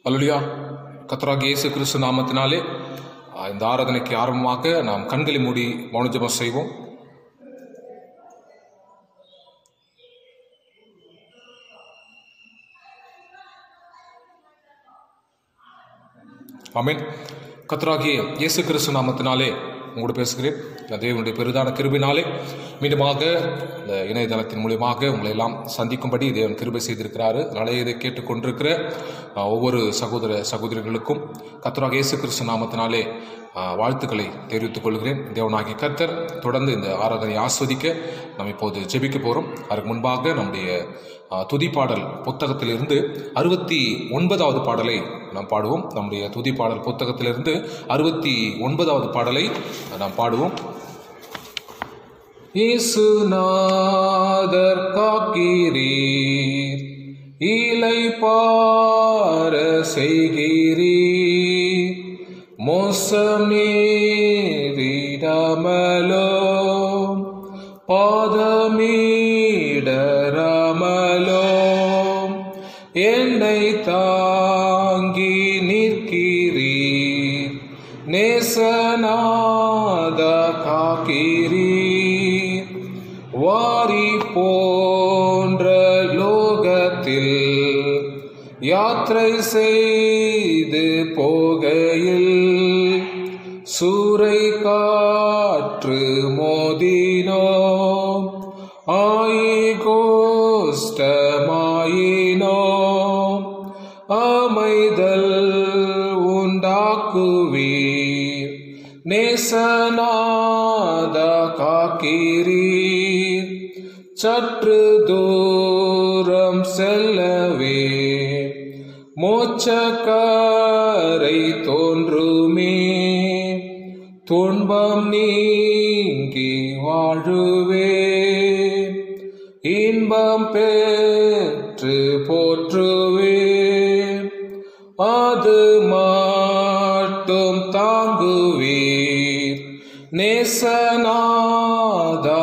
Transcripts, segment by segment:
அல்லா கத்தராக இயேசு கிறிஸ்து நாமத்தினாலே ஆ, இந்த ஆராதனைக்கு ஆரம்பமாக நாம் கண்களை மூடி மௌனஜபம் செய்வோம் ஆமென் கத்தராகிய இயேசு கிறிஸ்து நாமத்தினாலே உங்களோடு பேசுகிறேன் இந்த தேவனுடைய பெரிதான கிருபினாலே மீண்டுமாக இந்த இணையதளத்தின் மூலியமாக உங்களை எல்லாம் சந்திக்கும்படி தேவன் கிருபை செய்திருக்கிறாரு அதனாலே இதை கேட்டுக்கொண்டிருக்கிற ஆ, ஒவ்வொரு சகோதர சகோதரிகளுக்கும் கத்தராக இயேசு கிறிஸ்து நாமத்தினாலே ஆ, வாழ்த்துக்களை தெரிவித்துக் கொள்கிறேன் தேவனாகிய கர்த்தர் தொடர்ந்து இந்த ஆராதனை ஆஸ்வதிக்க நாம் இப்போது ஜெபிக்க போகிறோம் அதற்கு முன்பாக நம்முடைய ஆ, துதிப்பாடல் புத்தகத்திலிருந்து அறுபத்தி ஒன்பதாவது பாடலை நாம் பாடுவோம் நம்முடைய துதிப்பாடல் புத்தகத்திலிருந்து அறுபத்தி ஒன்பதாவது பாடலை நாம் பாடுவோம் இயேசுநாதர் காக்கிறீர் இலை பார செய்கிறீர் மோசமேறிடாமலோ பாதமீடராமலோ என்னை தாங்கி நிற்கிறீர் நேசநாத காக்கிறீர் வாரி போன்ற லோகத்தில் யாத்திரை செய்து போகையில் சூறை காற்று மோதினோ ஆயிகோஷ்டமாயினோ அமைதல் உண்டாக்குவீர் நேசநாத காக்கிறீர் சற்று தூரம் செல்லவே மோச்சக்காரை தோன்றுமே துன்பம் நீங்கி வாழுவே இன்பம் பெற்று போற்றுவே அது மட்டும் தாங்குவீர் நேசநாதா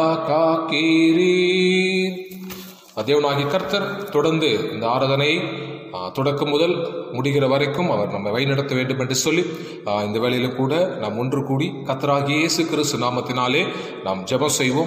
காக்கிறீர் தேவனாகி கர்த்தர் தொடர்ந்து இந்த ஆராதனையை ஆ, தொடக்கம் முதல் முடிகிற வரைக்கும் அவர் நம்மை வழிநடத்த வேண்டும் என்று சொல்லி ஆ, இந்த வேளையில கூட நாம் ஒன்று கூடி கர்த்தராகிய இயேசு கிறிஸ்து நாமத்தினாலே நாம் ஜெபம் செய்வோம்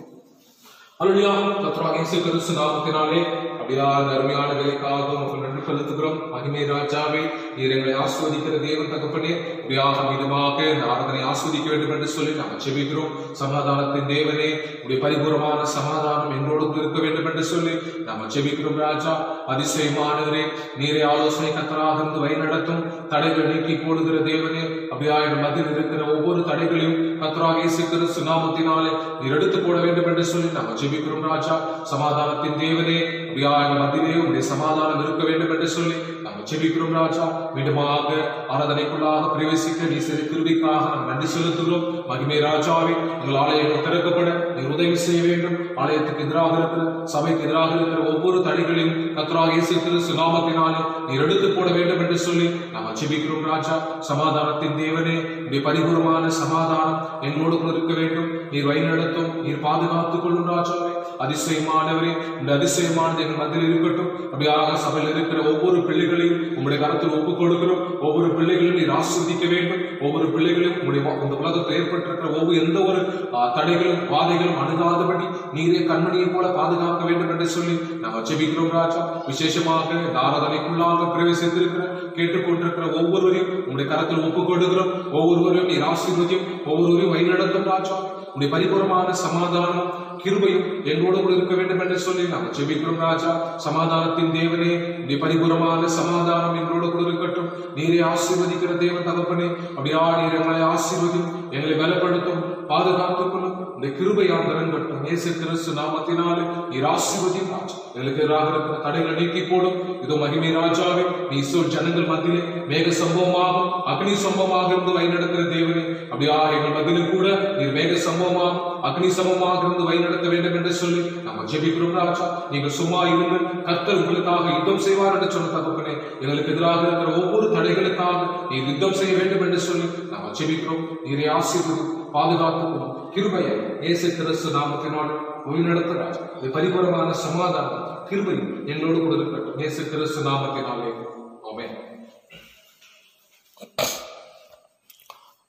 அல்லா கர்த்தராகிய இயேசு கிறிஸ்து நாமத்தினாலே அப்படியா இந்த அருமையான வேலைக்காக உங்களுக்கு நன்றி செலுத்துகிறோம் மகிமை ராஜாவே நீர் எங்களை ஆஸ்வதிக்கிற தேவன் தகப்பனே அப்படியாக மீதமாக இந்த ஆராதனை ஆஸ்வதிக்க வேண்டும் என்று சொல்லி நாம் ஜெபிக்கிறோம் சமாதானத்தின் தேவனே உடைய பரிபூரமான சமாதானம் எங்களோடு கூட இருக்க வேண்டும் என்று சொல்லி நாம் ஜெபிக்கிறோம் ராஜா அதிசயமானவரே நீரே ஆலோசனை கத்தராக இருந்து வழிநடத்தும் தடைகள் நீக்கி போடுகிற தேவனே அப்படியா எங்கள் மத்தியில் இருக்கிற ஒவ்வொரு தடைகளையும் கத்தராக இயேசு கிறிஸ்து நாமத்தினாலே நீர் எடுத்து போட வேண்டும் என்று சொல்லி நாம் ஜெபிக்கிறோம் ராஜா சமாதானத்தின் தேவனே அப்படியா எங்கள் மத்தியிலே உடைய சமாதானம் இருக்க வேண்டும் என்று சொல்லி நாம் ஜெபிக்கிறோம் ராஜா மீண்டுமாக ஆராதனைக்குள்ளாக பிரவேசிக்க நீ செய்த கிருபிக்காக நாம் நன்றி செலுத்துகிறோம் மகிமை ராஜாவே எங்கள் ஆலயங்கள் திறக்கப்பட நீர் உதவி செய்ய வேண்டும் ஆலயத்துக்கு எதிராக இருக்கிற சபைக்கு எதிராக இருக்கிற ஒவ்வொரு தடைகளையும் கத்தராக இயேசு கிறிஸ்து நாமத்தினாலே நீர் எடுத்து போட வேண்டும் என்று சொல்லி நாம் ஜெபிக்கிறோம் ராஜா சமாதானத்தின் தேவனே உடைய பரிபூரமான சமாதானம் எங்களோடு கூட இருக்க வேண்டும் நீர் வழிநடத்தும் நீர் பாதுகாத்துக் கொள்ளும் ராஜாவே அதிசயமானவரே இந்த அதிசயமானது எங்கள் மத்தியில் இருக்கட்டும் அப்படியாக சபையில் இருக்கிற ஒவ்வொரு பிள்ளைகளையும் உங்களுடைய கருத்தில் ஒப்புக் கொடுக்கிறோம் ஒவ்வொரு பிள்ளைகளையும் நீர் ஆஸ்வதிக்க வேண்டும் ஒவ்வொரு பிள்ளைகளையும் உங்களுடைய வா- இந்த உலகத்தில் ஏற்பட்டிருக்கிற ஒவ்வொரு எந்த ஒரு ஆ, தடைகளும் பாதைகளும் அணுகாதபடி நீரே கண்மணியை போல பாதுகாக்க வேண்டும் என்று சொல்லி நாங்கள் ஜெபிக்கிறோம் ராஜா விசேஷமாக இந்த ஆராதனைக்குள்ளாக பிரவேசித்திருக்கிற கேட்டுக்கொண்டிருக்கிற ஒவ்வொருவரையும் உங்களுடைய கரத்தில் ஒப்புக் கொடுக்கிறோம் ஒவ்வொருவரையும் நீர் ஆசீர்வதியும் ஒவ்வொருவரையும் வழிநடத்தும் ராஜா உடைய பரிபூரமான சமாதானம் கிருபையும் எங்களோடு கூட இருக்க வேண்டும் என்று சொல்லி நாங்கள் ஜெபிக்கிறோம் ராஜா சமாதானத்தின் தேவனே உடைய பரிபூரமான சமாதானம் எங்களோடு கூட இருக்கட்டும் நீரே ஆசீர்வதிக்கிற தேவன் தகப்பனே அப்படியா நீர் எங்களை ஆசீர்வதியும் எங்களை பலப்படுத்தும் பாதுகாத்துக் கொள்ளும் இந்த கிருபையால் இறங்கட்டும் இயேசு கிறிஸ்து நாமத்தினாலே நீர் ஆசீர்வதியும் ராஜா எங்களுக்கு எதிராக இருக்கிற தடைகளை நீக்கி போடும் இதோ மகிமை ராஜாவே நீ சொல் ஜனங்கள் மத்தியிலே மேக சம்பவமாகும் அக்னி சம்பவமாக இருந்து வழிநடத்துகிற தேவனே அப்படியா எங்கள் மத்தியிலும் கூட நீர் மேக சம்பவமாகும் அக்னி சமமாக இருந்து வழிநடத்த வேண்டும் என்று சொல்லி நம்ம ஜெபிக்கிறோம் ராஜா நீங்கள் சும்மா இருங்கள் கர்த்தர் உங்களுக்காக யுத்தம் செய்வார் என்று சொன்ன தகப்பனே எங்களுக்கு எதிராக இருக்கிற ஒவ்வொரு தடைகளுக்காக நீர் யுத்தம் செய்ய வேண்டும் என்று சொல்லி நம்ம ஜெபிக்கிறோம் நீரை ஆசீர்வதி பாதுகாத்துக்கிறோம் கிருபையை இயேசு கிறிஸ்து நாமத்தினால் வழிநடத்த ராஜா இது பரிபூரமான சமாதானம் கிருபை எங்களோடு கூட இருக்கட்டும் இயேசு கிறிஸ்து நாமத்தினாலே ஆமென்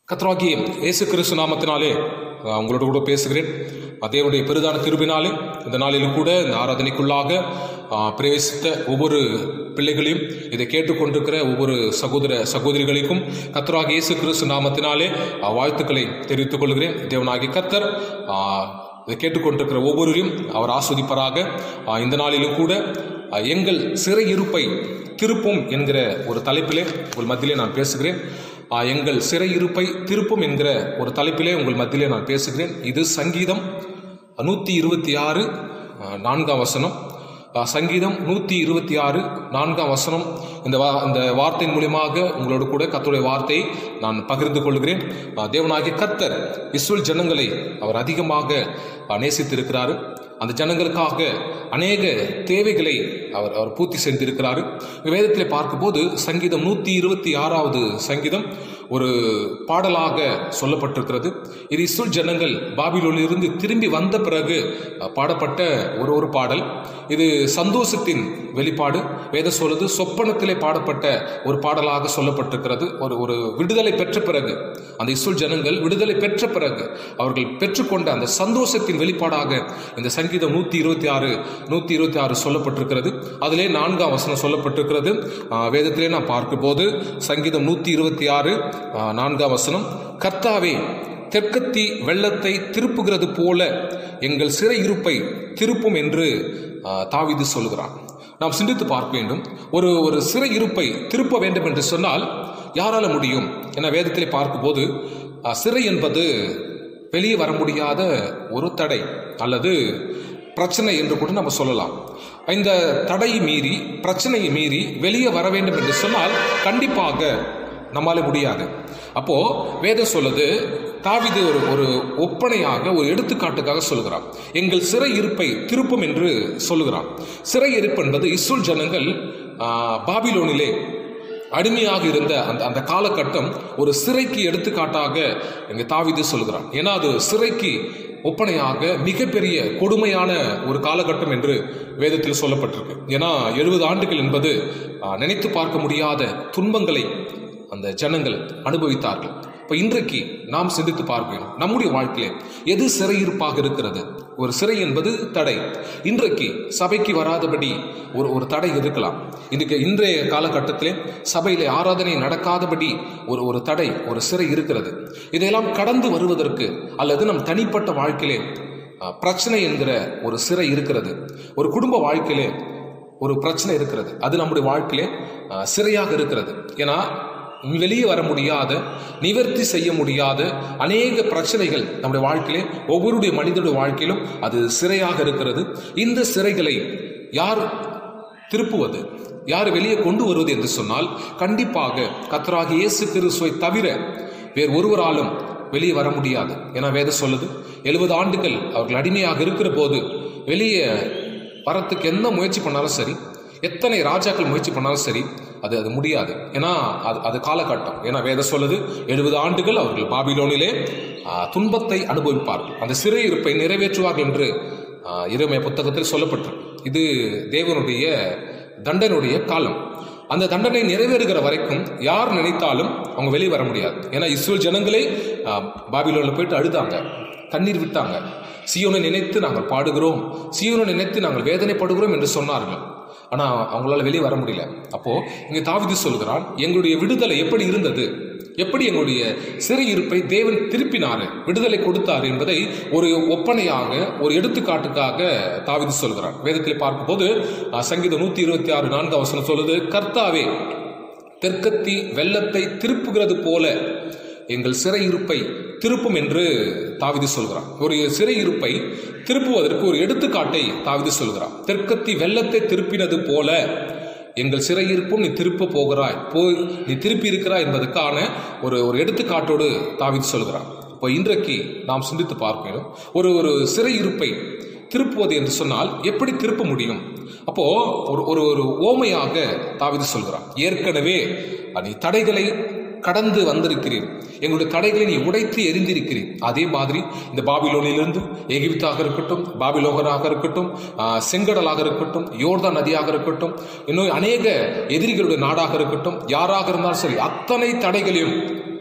கத்ராகிய இயேசு கிறிஸ்து நாமத்தினாலே அஹ், உங்களோட கூட பேசுகிறேன் அஹ், தேவனுடைய பெரிதான கிருபினாலே இந்த நாளிலும் கூட இந்த ஆராதனைக்குள்ளாக அஹ், பிரவேசித்த ஒவ்வொரு பிள்ளைகளையும் இதை கேட்டுக்கொண்டிருக்கிற ஒவ்வொரு சகோதர சகோதரிகளுக்கும் கத்தராகிய இயேசு கிறிஸ்து நாமத்தினாலே அஹ், வாழ்த்துக்களை தெரிவித்துக் கொள்கிறேன் தேவனாகிய கத்தர் அஹ், இதை கேட்டுக்கொண்டிருக்கிற ஒவ்வொருவரையும் அவர் ஆஸ்வதிப்பராக அஹ், இந்த நாளிலும் கூட அஹ், எங்கள் சிறை இருப்பை திருப்பும் என்கிற ஒரு தலைப்பிலே உங்கள் மத்தியிலே நான் பேசுகிறேன் ஆ, எங்கள் சிறை இருப்பை திருப்பும் என்கிற ஒரு தலைப்பிலே உங்கள் மத்தியிலே நான் பேசுகிறேன் இது சங்கீதம் நூற்றி இருபத்தி ஆறு நான்காம் வசனம் ஆ, சங்கீதம் நூற்றி இருபத்தி ஆறு நான்காம் வசனம் இந்த வா இந்த வார்த்தையின் மூலியமாக உங்களோடு கூட கர்த்தருடைய வார்த்தையை நான் பகிர்ந்து கொள்கிறேன் ஆ, தேவனாகிய கர்த்தர் இஸ்ரேல் ஜனங்களை அவர் அதிகமாக ஆ, நேசித்திருக்கிறாரு அந்த ஜனங்களுக்காக அநேக தேவைகளை அவர் அவர் பூர்த்தி செய்திருக்கிறாரு வேதத்தில் பார்க்கும்போது சங்கீதம் நூற்றி இருபத்தி ஆறாவது சங்கீதம் ஒரு பாடலாக சொல்லப்பட்டிருக்கிறது இது இஸ்ரேல் ஜனங்கள் பாபிலோனிலிருந்து திரும்பி வந்த பிறகு அஹ், பாடப்பட்ட ஒரு ஒரு பாடல் இது சந்தோஷத்தின் வெளிப்பாடு வேத சொல்லுது சொப்பனத்திலே பாடப்பட்ட ஒரு பாடலாக சொல்லப்பட்டிருக்கிறது ஒரு ஒரு விடுதலை பெற்ற பிறகு அந்த இஸ்ரேல் ஜனங்கள் விடுதலை பெற்ற பிறகு அவர்கள் பெற்றுக்கொண்ட அந்த சந்தோஷத்தின் வெளிப்பாடாக இந்த சங்கீதம் நூற்றி இருபத்தி ஆறு நூற்றி இருபத்தி ஆறு சொல்லப்பட்டிருக்கிறது அதிலே நான்காம் வசனம் சொல்லப்பட்டிருக்கிறது ஆஹ், வேதத்திலே நான் பார்க்கும்போது சங்கீதம் நூற்றி இருபத்தி ஆறு ஆஹ், நான்காம் வசனம் கர்த்தாவே தெற்கத்தி வெள்ளத்தை திருப்புகிறது போல எங்கள் சிறை இருப்பை திருப்பும் என்று ஆஹ், தாவீது சொல்கிறான் நாம் சிந்தித்து பார்க்க வேண்டும் ஒரு ஒரு சிறை இருப்பை திருப்ப வேண்டும் என்று சொன்னால் யாரால முடியும் என வேதத்திலே பார்க்கும்போது ஆஹ், சிறை என்பது வெளியே வர முடியாத ஒரு தடை அல்லது பிரச்சனை என்று கூட நம்ம சொல்லலாம் இந்த தடையை மீறி பிரச்சனையை மீறி வெளியே வர வேண்டும் என்று சொன்னால் கண்டிப்பாக நம்மால முடியாது அப்போ வேதம் சொல்லுது தாவிது ஒரு ஒரு ஒப்பனையாக ஒரு எடுத்துக்காட்டுக்காக சொல்லுகிறான் எங்கள் சிறை இருப்பை திருப்பும் என்று சொல்லுகிறான் சிறை இருப்பு என்பது இஸ்ரேல் ஜனங்கள் ஆஹ், பாபிலோனிலே அடிமையாக இருந்த அந்த அந்த காலகட்டம் ஒரு சிறைக்கு எடுத்துக்காட்டாக இங்க தாவிது சொல்கிறான் ஏன்னா அது சிறைக்கு ஒப்பனையாக மிகப்பெரிய கொடுமையான ஒரு காலகட்டம் என்று வேதத்தில் சொல்லப்பட்டிருக்கு ஏன்னா எழுபது ஆண்டுகள் என்பது ஆஹ், நினைத்து பார்க்க முடியாத துன்பங்களை அந்த ஜனங்கள் அனுபவித்தார்கள் இப்போ இன்றைக்கு நாம் சிந்தித்து பார்க்க வேண்டும் நம்முடைய வாழ்க்கையிலே எது சிறையிருப்பாக இருக்கிறது ஒரு சிறை என்பது தடை இன்றைக்கு சபைக்கு வராதபடி ஒரு ஒரு தடை இருக்கலாம் இதுக்கு இன்றைய காலகட்டத்திலே சபையிலே ஆராதனை நடக்காதபடி ஒரு ஒரு தடை ஒரு சிறை இருக்கிறது இதையெல்லாம் கடந்து வருவதற்கு அல்லது நம் தனிப்பட்ட வாழ்க்கையிலே அஹ், பிரச்சனை என்கிற ஒரு சிறை இருக்கிறது ஒரு குடும்ப வாழ்க்கையிலே ஒரு பிரச்சனை இருக்கிறது அது நம்முடைய வாழ்க்கையிலே அஹ், சிறையாக இருக்கிறது ஏன்னா வெளியே வர முடியாத நிவர்த்தி செய்ய முடியாத அநேக பிரச்சனைகள் நம்முடைய வாழ்க்கையிலே ஒவ்வொருடைய மனிதனுடைய வாழ்க்கையிலும் அது சிறையாக இருக்கிறது இந்த சிறைகளை யார் திருப்புவது யார் வெளியே கொண்டு வருவது என்று சொன்னால் கண்டிப்பாக கத்தராகிய இயேசு கிறிஸ்துவை தவிர வேறு ஒருவராலும் வெளியே வர முடியாது ஏன்னா வேதம் சொல்லுது எழுபது ஆண்டுகள் அவர்கள் அடிமையாக இருக்கிற போது வெளியே வரத்துக்கு என்ன முயற்சி பண்ணாலும் சரி எத்தனை ராஜாக்கள் முயற்சி பண்ணாலும் சரி அது அது முடியாது ஏன்னா அது அது காலகட்டம் ஏன்னா வேதம் சொல்லுது எழுபது ஆண்டுகள் அவர்கள் பாபிலோனிலே ஆ, துன்பத்தை அனுபவிப்பார்கள் அந்த சிறை இருப்பை நிறைவேற்றுவார்கள் என்று ஆ, இறைமைய புத்தகத்தில் சொல்லப்பட்டிருக்கு இது தேவனுடைய தண்டனுடைய காலம் அந்த தண்டனை நிறைவேறுகிற வரைக்கும் யார் நினைத்தாலும் அவங்க வெளியே வர முடியாது ஏன்னா இஸ்ரேல் ஜனங்களே ஆ, பாபிலோனில் போயிட்டு அழுதாங்க கண்ணீர் விட்டாங்க சியோனை நினைத்து நாங்கள் பாடுகிறோம் சியோனை நினைத்து நாங்கள் வேதனைப்படுகிறோம் என்று சொன்னார்கள் ஆனா அவங்களால வெளியே வர முடியல அப்போ இங்க தாவிது சொல்கிறான் எங்களுடைய விடுதலை எப்படி இருந்தது எப்படி எங்களுடைய சிறை இருப்பை தேவன் திருப்பினாரு விடுதலை கொடுத்தாரு என்பதை ஒரு ஒப்பனையாக ஒரு எடுத்துக்காட்டுக்காக தாவிது சொல்கிறான் வேதத்தில் பார்க்கும்போது அஹ், சங்கீதம் நூத்தி இருபத்தி ஆறு நான்கு அவசரம் சொல்லுது கர்த்தாவே தெற்கத்தி வெள்ளத்தை திருப்புகிறது போல எங்கள் சிறை இருப்பை திருப்பும் என்று தாவிது சொல்கிறான் ஒரு சிறை இருப்பை திருப்புவதற்கு ஒரு எடுத்துக்காட்டை தாவிது சொல்கிறான் தெற்கத்தி வெள்ளத்தை திருப்பினது போல எங்கள் சிறை இருப்பும் நீ திருப்ப போகிறாய் போய் நீ திருப்பி இருக்கிறாய் என்பதற்கான ஒரு ஒரு எடுத்துக்காட்டோடு தாவிது சொல்கிறான் இப்போ இன்றைக்கு நாம் சிந்தித்து பார்க்கணும் ஒரு ஒரு சிறை இருப்பை திருப்புவது என்று சொன்னால் எப்படி திருப்ப முடியும் அப்போ ஒரு ஒரு ஒரு ஓமையாக தாவிது சொல்கிறான் ஏற்கனவே நீ தடைகளை கடந்து வந்திருக்கிறீர் எங்களுடைய தடைகளை நீ உடைத்து எரிந்திருக்கிறீர் அதே மாதிரி இந்த பாபிலோனிலிருந்து எகிப்தாக இருக்கட்டும் பாபிலோகராக இருக்கட்டும் ஆஹ், செங்கடலாக இருக்கட்டும் யோர்தான் நதியாக இருக்கட்டும் இன்னும் அநேக எதிரிகளுடைய நாடாக இருக்கட்டும் யாராக இருந்தாலும் சரி அத்தனை தடைகளையும்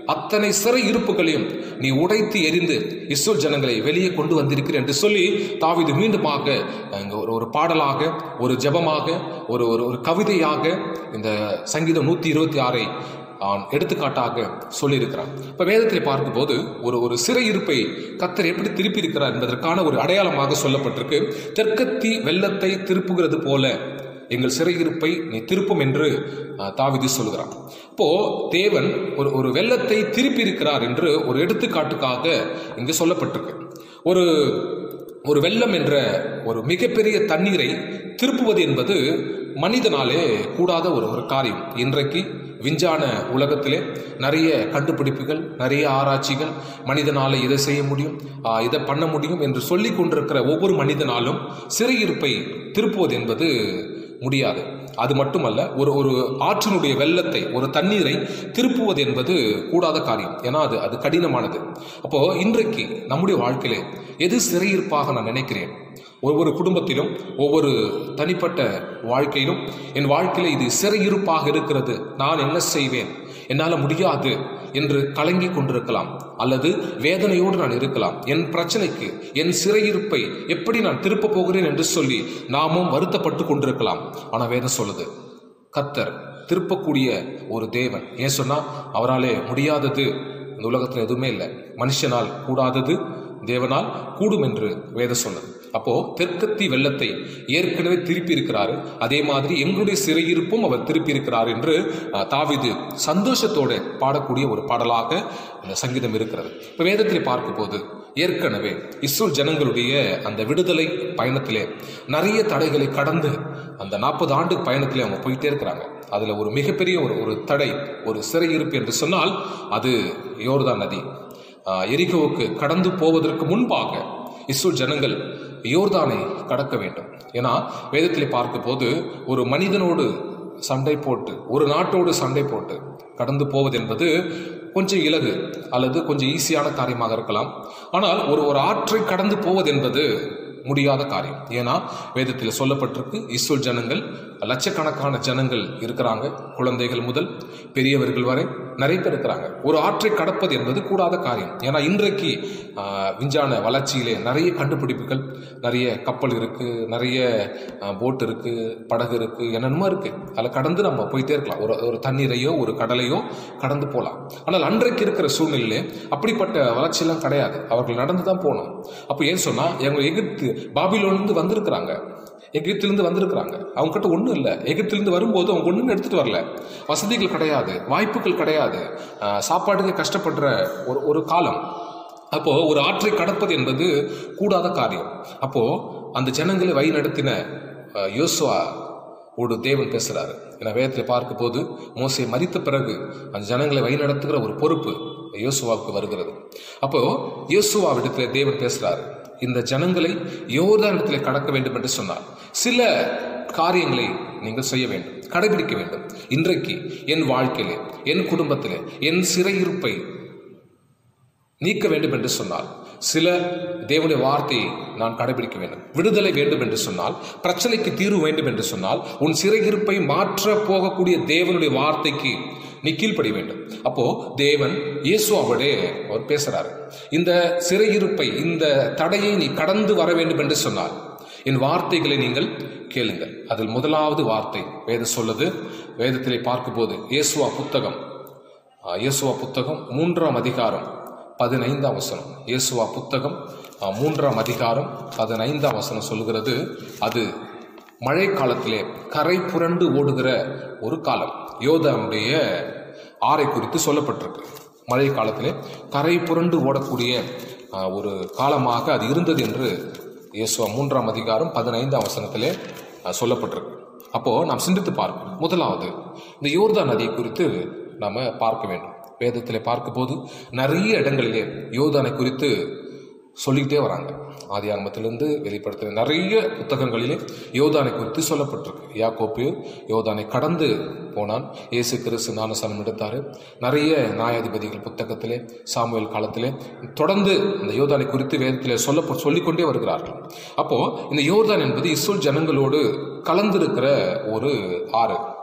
அத்தனை சிறை இருப்புகளையும் நீ உடைத்து எரிந்து இஸ்ரேல் ஜனங்களை வெளியே கொண்டு வந்திருக்கிறேன் என்று சொல்லி தாவீது மீண்டுமாக அங்க ஒரு ஒரு பாடலாக ஒரு ஜெபமாக ஒரு ஒரு ஒரு கவிதையாக இந்த சங்கீதம் நூத்தி இருபத்தி ஆறை அவன் எடுத்துக்காட்டாக சொல்லியிருக்கிறான் இப்ப வேதத்தில் பார்க்கும்போது ஒரு ஒரு சிறையிருப்பை கத்தர் எப்படி திருப்பி இருக்கிறார் என்பதற்கான ஒரு அடையாளமாக சொல்லப்பட்டிருக்கு தெற்கத்தி வெள்ளத்தை திருப்புகிறது போல எங்கள் சிறையிருப்பை நீ திருப்பும் என்று அஹ், தாவீது சொல்கிறான் அப்போ தேவன் ஒரு ஒரு வெள்ளத்தை திருப்பி இருக்கிறார் என்று ஒரு எடுத்துக்காட்டுக்காக இங்கு சொல்லப்பட்டிருக்கு ஒரு ஒரு வெள்ளம் என்ற ஒரு மிகப்பெரிய தண்ணீரை திருப்புவது என்பது மனிதனாலே கூடாத ஒரு ஒரு காரியம் இன்றைக்கு விஞ்ஞான உலகத்திலே நிறைய கண்டுபிடிப்புகள் நிறைய ஆராய்ச்சிகள் மனிதனால இதை செய்ய முடியும் ஆ, இதை பண்ண முடியும் என்று சொல்லிக் கொண்டிருக்கிற ஒவ்வொரு மனிதனாலும் சிறையிருப்பை திருப்புவது என்பது முடியாது அது மட்டுமல்ல ஒரு ஒரு ஆற்றினுடைய வெள்ளத்தை ஒரு தண்ணீரை திருப்புவது என்பது கூடாத காரியம் ஏன்னா அது அது கடினமானது அப்போ இன்றைக்கு நம்முடைய வாழ்க்கையிலே எது சிறையிருப்பாக நான் நினைக்கிறேன் ஒவ்வொரு குடும்பத்திலும் ஒவ்வொரு தனிப்பட்ட வாழ்க்கையிலும் என் வாழ்க்கையில இது சிறையிருப்பாக இருக்கிறது நான் என்ன செய்வேன் என்னால் முடியாது என்று கலங்கி கொண்டிருக்கலாம் அல்லது வேதனையோடு நான் இருக்கலாம் என் பிரச்சனைக்கு என் சிறையிருப்பை எப்படி நான் திருப்ப போகிறேன் என்று சொல்லி நாமும் வருத்தப்பட்டு கொண்டிருக்கலாம் ஆனா வேதம் சொல்லுது கத்தர் திருப்பக்கூடிய ஒரு தேவன் ஏன் சொன்னா அவராலே முடியாதது இந்த உலகத்தில் எதுவுமே இல்லை மனுஷனால் கூடாதது தேவனால் கூடும் என்று வேதம் சொன்னது அப்போ தெற்கத்தி வெள்ளத்தை ஏற்கனவே திருப்பி இருக்கிறாரு அதே மாதிரி எங்களுடைய சிறையிருப்பும் அவர் திருப்பி இருக்கிறார் என்று அஹ், தாவீது சந்தோஷத்தோட பாடக்கூடிய ஒரு பாடலாக இந்த சங்கீதம் இருக்கிறது இப்போ வேதத்தில் பார்க்கும்போது ஏற்கனவே இஸ்ரேல் ஜனங்களுடைய அந்த விடுதலை பயணத்திலே நிறைய தடைகளை கடந்து அந்த நாற்பது ஆண்டு பயணத்திலே அவங்க போயிட்டே இருக்கிறாங்க அதுல ஒரு மிகப்பெரிய ஒரு ஒரு தடை ஒரு சிறையிருப்பு என்று சொன்னால் அது யோர்தான் நதி ஆஹ், எரிகோவுக்கு கடந்து போவதற்கு முன்பாக இஸ்ரேல் ஜனங்கள் யோர்தானை கடக்க வேண்டும் ஏன்னா வேதத்திலே பார்க்கும்போது ஒரு மனிதனோடு சண்டை போட்டு ஒரு நாட்டோடு சண்டை போட்டு கடந்து போவது என்பது கொஞ்சம் இலகு அல்லது கொஞ்சம் ஈஸியான காரியமாக இருக்கலாம் ஆனால் ஒரு ஒரு ஆற்றை கடந்து போவது என்பது முடியாத காரியம் ஏன்னா வேதத்தில் சொல்லப்பட்டிருக்கு இஸ்ரேல் ஜனங்கள் லட்சக்கணக்கான ஜனங்கள் இருக்கிறாங்க குழந்தைகள் முதல் பெரியவர்கள் வரை நிறைய பேர் இருக்கிறாங்க ஒரு ஆற்றை கடப்பது என்பது கூடாத காரியம் ஏன்னா இன்றைக்கு ஆஹ், விஞ்ஞான வளர்ச்சியிலே நிறைய கண்டுபிடிப்புகள் நிறைய கப்பல் இருக்கு நிறைய போட் இருக்கு படகு இருக்கு என்னென்னமோ இருக்கு அதில் கடந்து நம்ம போயிட்டே இருக்கலாம் ஒரு ஒரு தண்ணீரையோ ஒரு கடலையோ கடந்து போகலாம் ஆனால் அன்றைக்கு இருக்கிற சூழ்நிலையிலே அப்படிப்பட்ட வளர்ச்சியெல்லாம் கிடையாது அவர்கள் நடந்து தான் போகணும் அப்போ ஏன் சொன்னா எங்க எகிப்து பாபிலோன்லேருந்து வந்திருக்கிறாங்க எகிப்திலிருந்து வந்திருக்கிறாங்க அவங்க கிட்ட ஒன்றும் இல்லை எகிப்திலிருந்து வரும்போது அவங்க ஒன்றும் எடுத்துட்டு வரல வசதிகள் கிடையாது வாய்ப்புகள் கிடையாது ஆஹ் சாப்பாட்டுக்கு கஷ்டப்படுற ஒரு ஒரு காலம் அப்போ ஒரு ஆற்றை கடப்பது என்பது கூடாத காரியம் அப்போ அந்த ஜனங்களை வழி நடத்தின ஆஹ் யோசுவா ஒரு தேவன் பேசுறாரு என வேதத்தில் பார்க்கும் போது மோசை மரித்த பிறகு அந்த ஜனங்களை வழிநடத்துகிற ஒரு பொறுப்பு யோசுவாவுக்கு வருகிறது அப்போ யோசுவாவிடத்துல தேவன் பேசுறாரு இந்த ஜனங்களை யோர்தான் இடத்துல கடக்க வேண்டும் என்று சொன்னார் சில காரியங்களை நீங்கள் செய்ய வேண்டும் கடைபிடிக்க வேண்டும் இன்றைக்கு என் வாழ்க்கையிலே என் குடும்பத்திலே என் சிறையிருப்பை நீக்க வேண்டும் என்று சொன்னால் சில தேவனுடைய வார்த்தையை நான் கடைபிடிக்க வேண்டும் விடுதலை வேண்டும் என்று சொன்னால் பிரச்சனைக்கு தீர்வு வேண்டும் என்று சொன்னால் உன் சிறையிருப்பை மாற்ற போகக்கூடிய தேவனுடைய வார்த்தைக்கு நீ கீழ்ப்படி வேண்டும் அப்போ தேவன் இயேசுவோடே அவர் பேசுறாரு இந்த சிறையிருப்பை இந்த தடையை நீ கடந்து வர வேண்டும் என்று சொன்னால் என் வார்த்தைகளை நீங்கள் கேளுங்கள் அதில் முதலாவது வார்த்தை வேதம் சொல்லுது வேதத்திலே பார்க்கும்போது இயேசுவா புத்தகம் ஆ, இயேசுவா புத்தகம் மூன்றாம் அதிகாரம் பதினைந்தாம் வசனம் இயேசுவா புத்தகம் ஆ, மூன்றாம் அதிகாரம் பதினைந்தாம் வசனம் சொல்லுகிறது அது மழை காலத்திலே கரை புரண்டு ஓடுகிற ஒரு காலம் யோதானுடைய ஆறை குறித்து சொல்லப்பட்டிருக்கு மழை காலத்திலே கரை புரண்டு ஓடக்கூடிய ஆ, ஒரு காலமாக அது இருந்தது என்று இயேசுவா மூன்றாம் அதிகாரம் பதினைந்தாம் வசனத்திலே ஆ, சொல்லப்பட்டிருக்கு அப்போ நாம் சிந்தித்து பார்க்கணும் முதலாவது இந்த யோர்தான் நதியை குறித்து நாம பார்க்க வேண்டும் வேதத்தில் பார்க்கும்போது நிறைய இடங்களிலே யோர்தானை குறித்து சொல்லிக்கிட்டே வராங்க ஆதி ஆரம்பத்திலிருந்து வெளிப்படுத்தின நிறைய புத்தகங்களிலே யோதானை குறித்து சொல்லப்பட்டிருக்கு யாக்கோப்பு யோதானை கடந்து போனான் இயேசு கிறிஸ்து ஞானசானம் எடுத்தாரு நிறைய நியாயாதிபதிகள் புத்தகத்திலே சாமுவேல் காலத்திலே தொடர்ந்து இந்த யோதானை குறித்து வேதத்திலே சொல்ல சொல்லிக்கொண்டே வருகிறார்கள் அப்போ இந்த யோர்தான் என்பது இஸ்ரேல் ஜனங்களோடு கலந்திருக்கிற ஒரு ஆறு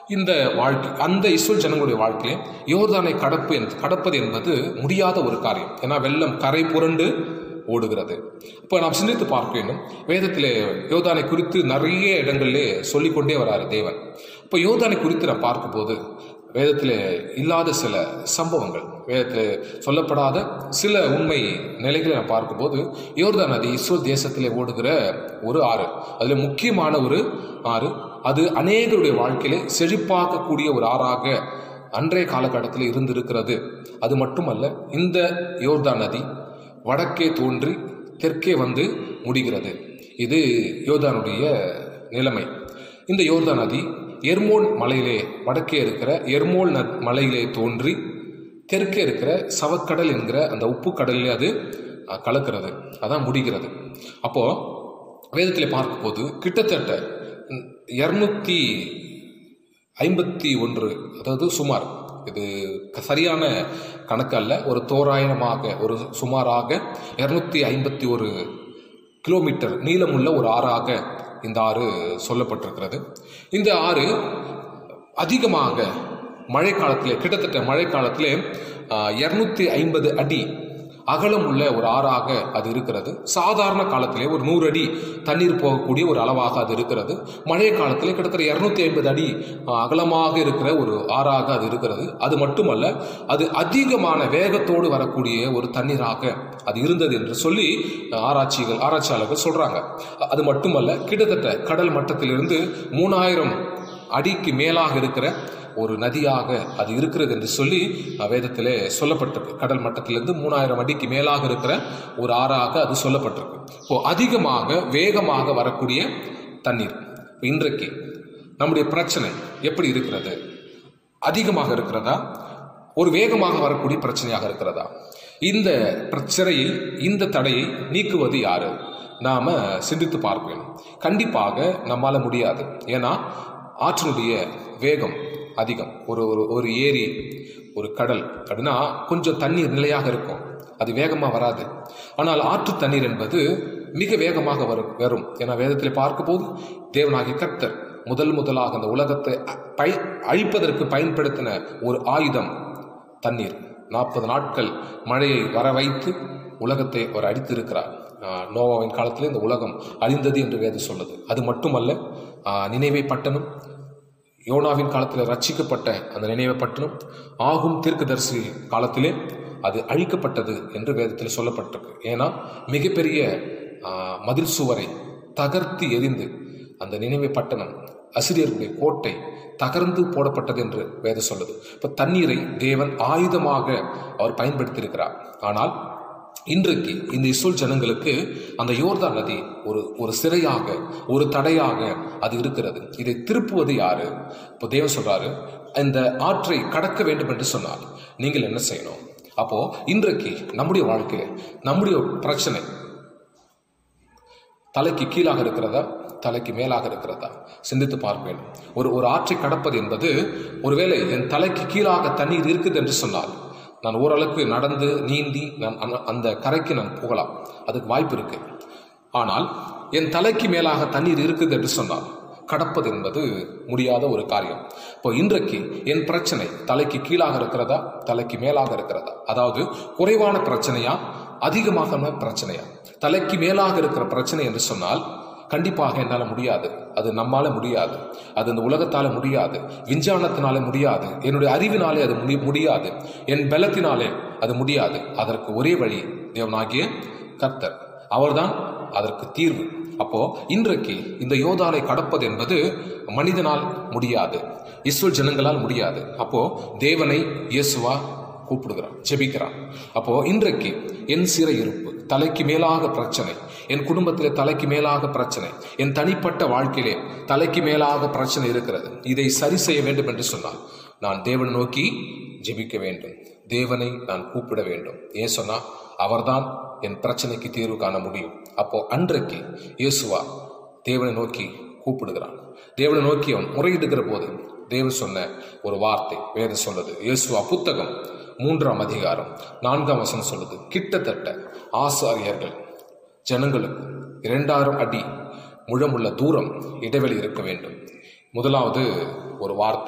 இந்த வாழ்க்கை அந்த இஸ்ரேல் ஜனங்களுடைய வாழ்க்கையிலே யோர்தானை கடப்பு என்- கடப்பது என்பது முடியாத ஒரு காரியம் ஏன்னா வெள்ளம் கரை புரண்டு ஓடுகிறது இப்போ நாம் சிந்தித்து பார்க்க வேண்டும் வேதத்திலே யோர்தானை குறித்து நிறைய இடங்களிலே சொல்லிக்கொண்டே வராரு தேவன் இப்போ யோர்தானை குறித்து நான் பார்க்கும்போது வேதத்தில் இல்லாத சில சம்பவங்கள் வேதத்தில் சொல்லப்படாத சில உண்மை நிலைகளை நான் பார்க்கும்போது யோர்தான் நதி இஸ்ரேல் தேசத்திலே ஓடுகிற ஒரு ஆறு அதில் முக்கியமான ஒரு ஆறு அது அநேகருடைய வாழ்க்கையிலே செழிப்பாக்கக்கூடிய ஒரு ஆறாக அன்றைய காலகட்டத்தில் இருந்திருக்கிறது அது மட்டுமல்ல இந்த யோர்தான் நதி வடக்கே தோன்றி தெற்கே வந்து முடிகிறது இது யோர்தானுடைய நிலைமை இந்த யோர்தான் நதி எர்மோன் மலையிலே வடக்கே இருக்கிற எர்மோல் ந மலையிலே தோன்றி தெற்கே இருக்கிற சவக்கடல் என்கிற அந்த உப்பு கடலிலே அது அஹ், கலக்கிறது அதான் முடிகிறது அப்போ வேதத்தில் பார்க்கும்போது கிட்டத்தட்ட இரநூத்தி ஐம்பத்தி ஒன்று அதாவது சுமார் இது க- சரியான கணக்கு அல்ல ஒரு தோராயமாக ஒரு சுமாராக இரநூத்தி ஐம்பத்தி ஒரு கிலோமீட்டர் நீளமுள்ள ஒரு ஆறாக இந்த ஆறு சொல்லப்பட்டிருக்கிறது இந்த ஆறு அதிகமாக மழை காலத்திலே கிட்டத்தட்ட மழை காலத்திலே இரநூத்தி ஐம்பது அடி அகலம் உள்ள ஒரு ஆறாக அது இருக்கிறது சாதாரண காலத்திலே ஒரு நூறு அடி தண்ணீர் போகக்கூடிய ஒரு அளவாக அது இருக்கிறது மழை காலத்திலே கிட்டத்தட்ட இரநூத்தி ஐம்பது அடி ஆ, அகலமாக இருக்கிற ஒரு ஆறாக அது இருக்கிறது அது மட்டுமல்ல அது அதிகமான வேகத்தோடு வரக்கூடிய ஒரு தண்ணீராக அது இருந்தது என்று சொல்லி ஆராய்ச்சிகள் ஆராய்ச்சியாளர்கள் சொல்றாங்க அது மட்டுமல்ல கிட்டத்தட்ட கடல் மட்டத்திலிருந்து மூணாயிரம் அடிக்கு மேலாக இருக்கிற ஒரு நதியாக அது இருக்கிறது என்று சொல்லி அஹ், வேதத்திலே சொல்லப்பட்டிருக்கு கடல் மட்டத்திலிருந்து மூணாயிரம் அடிக்கு மேலாக இருக்கிற ஒரு ஆறாக அது சொல்லப்பட்டிருக்கு இப்போ அதிகமாக வேகமாக வரக்கூடிய தண்ணீர் இன்றைக்கு நம்முடைய பிரச்சனை எப்படி இருக்கிறது அதிகமாக இருக்கிறதா ஒரு வேகமாக வரக்கூடிய பிரச்சனையாக இருக்கிறதா இந்த பிரச்சனையை இந்த தடையை நீக்குவது யாரு நாம சிந்தித்து பார்க்க வேண்டும் கண்டிப்பாக நம்மால முடியாது ஏன்னா ஆற்றினுடைய வேகம் அதிகம் ஒரு ஒரு ஒரு ஏரி ஒரு கடல் அப்படின்னா கொஞ்சம் தண்ணீர் நிலையாக இருக்கும் அது வேகமாக வராது ஆனால் ஆற்று தண்ணீர் என்பது மிக வேகமாக வரும் வரும் ஏன்னா வேதத்தில் பார்க்கும்போது தேவனாகிய கர்த்தர் முதல் முதலாக அந்த உலகத்தை அ- பய அழிப்பதற்கு பயன்படுத்தின ஒரு ஆயுதம் தண்ணீர் நாற்பது நாட்கள் மழையை வர வைத்து உலகத்தை அவர் அடித்திருக்கிறார் ஆஹ் நோவாவின் காலத்தில் இந்த உலகம் அழிந்தது என்று வேதம் சொல்லுது அது மட்டுமல்ல ஆஹ் நினைவை பட்டணம் யோனாவின் காலத்தில் ரட்சிக்கப்பட்ட அந்த நினைவை பட்டணம் ஆகும் தீர்க்கதரிசி காலத்திலே அது அழிக்கப்பட்டது என்று வேதத்தில் சொல்லப்பட்டிருக்கு ஏன்னா மிகப்பெரிய ஆஹ், மதில் சுவரை தகர்த்து எரிந்து அந்த நினைவை பட்டணம் அசிரியர்களுடைய கோட்டை தகர்ந்து போடப்பட்டது என்று வேதம் சொல்லுது இப்ப தண்ணீரை தேவன் ஆயுதமாக அவர் பயன்படுத்தியிருக்கிறார் ஆனால் இன்றைக்கு இந்த இஸ்ரேல் ஜனங்களுக்கு அந்த யோர்தான் நதி ஒரு ஒரு சிறையாக ஒரு தடையாக அது இருக்கிறது இதை திருப்புவது யாரு இப்போ தேவன் சொல்றாரு இந்த ஆற்றை கடக்க வேண்டும் என்று சொன்னால் நீங்கள் என்ன செய்யணும் அப்போ இன்றைக்கு நம்முடைய வாழ்க்கையில நம்முடைய பிரச்சனை தலைக்கு கீழாக இருக்கிறதா தலைக்கு மேலாக இருக்கிறதா சிந்தித்து பார்க்க வேண்டும் ஒரு ஒரு ஆற்றை கடப்பது என்பது ஒருவேளை என் தலைக்கு கீழாக தண்ணீர் இருக்குது என்று சொன்னால் நான் ஓரளவுக்கு நடந்து நீந்தி நான் அந்த- அந்த கரைக்கு நான் போகலாம் அதுக்கு வாய்ப்பு இருக்கு ஆனால் என் தலைக்கு மேலாக தண்ணீர் இருக்குது என்று சொன்னால் கடப்பது என்பது முடியாத ஒரு காரியம் இப்போ இன்றைக்கு என் பிரச்சனை தலைக்கு கீழாக இருக்கிறதா தலைக்கு மேலாக இருக்கிறதா அதாவது குறைவான பிரச்சனையா அதிகமான பிரச்சனையா தலைக்கு மேலாக இருக்கிற பிரச்சனை என்று சொன்னால் கண்டிப்பாக என்னால் முடியாது அது நம்மால முடியாது அது இந்த உலகத்தால முடியாது விஞ்ஞானத்தினால முடியாது என்னுடைய அறிவினாலே அது முடி முடியாது என் பலத்தினாலே அது முடியாது அதற்கு ஒரே வழி தேவனாகிய கர்த்தர் அவர்தான் அதற்கு தீர்வு அப்போ இன்றைக்கு இந்த யோதாலை கடப்பது என்பது மனிதனால் முடியாது இஸ்ரேல் ஜனங்களால் முடியாது அப்போ தேவனை இயேசுவா கூப்பிடுகிறான் ஜெபிக்கிறான் அப்போ இன்றைக்கு என் சிறை இருப்பு தலைக்கு மேலாக பிரச்சனை என் குடும்பத்திலே தலைக்கு மேலாக பிரச்சனை என் தனிப்பட்ட வாழ்க்கையிலே தலைக்கு மேலாக பிரச்சனை இருக்கிறது இதை சரி செய்ய வேண்டும் என்று சொன்னால் நான் தேவனை நோக்கி ஜெபிக்க வேண்டும் தேவனை நான் கூப்பிட வேண்டும் ஏன் சொன்னா அவர்தான் என் பிரச்சனைக்கு தீர்வு காண முடியும் அப்போ அன்றைக்கு இயேசுவா தேவனை நோக்கி கூப்பிடுகிறான் தேவனை நோக்கி அவன் முறையிடுகிற போது தேவன் சொன்ன ஒரு வார்த்தை வேதம் சொல்லுது இயேசுவா புத்தகம் மூன்றாம் அதிகாரம் நான்காம் வசனம் சொல்லுது கிட்டத்தட்ட ஆசாரியர்கள் ஜனங்களுக்கு இரண்டாயிரம் அடி முழமுள்ள தூரம் இடைவெளி இருக்க வேண்டும் முதலாவது ஒரு வார்த்தை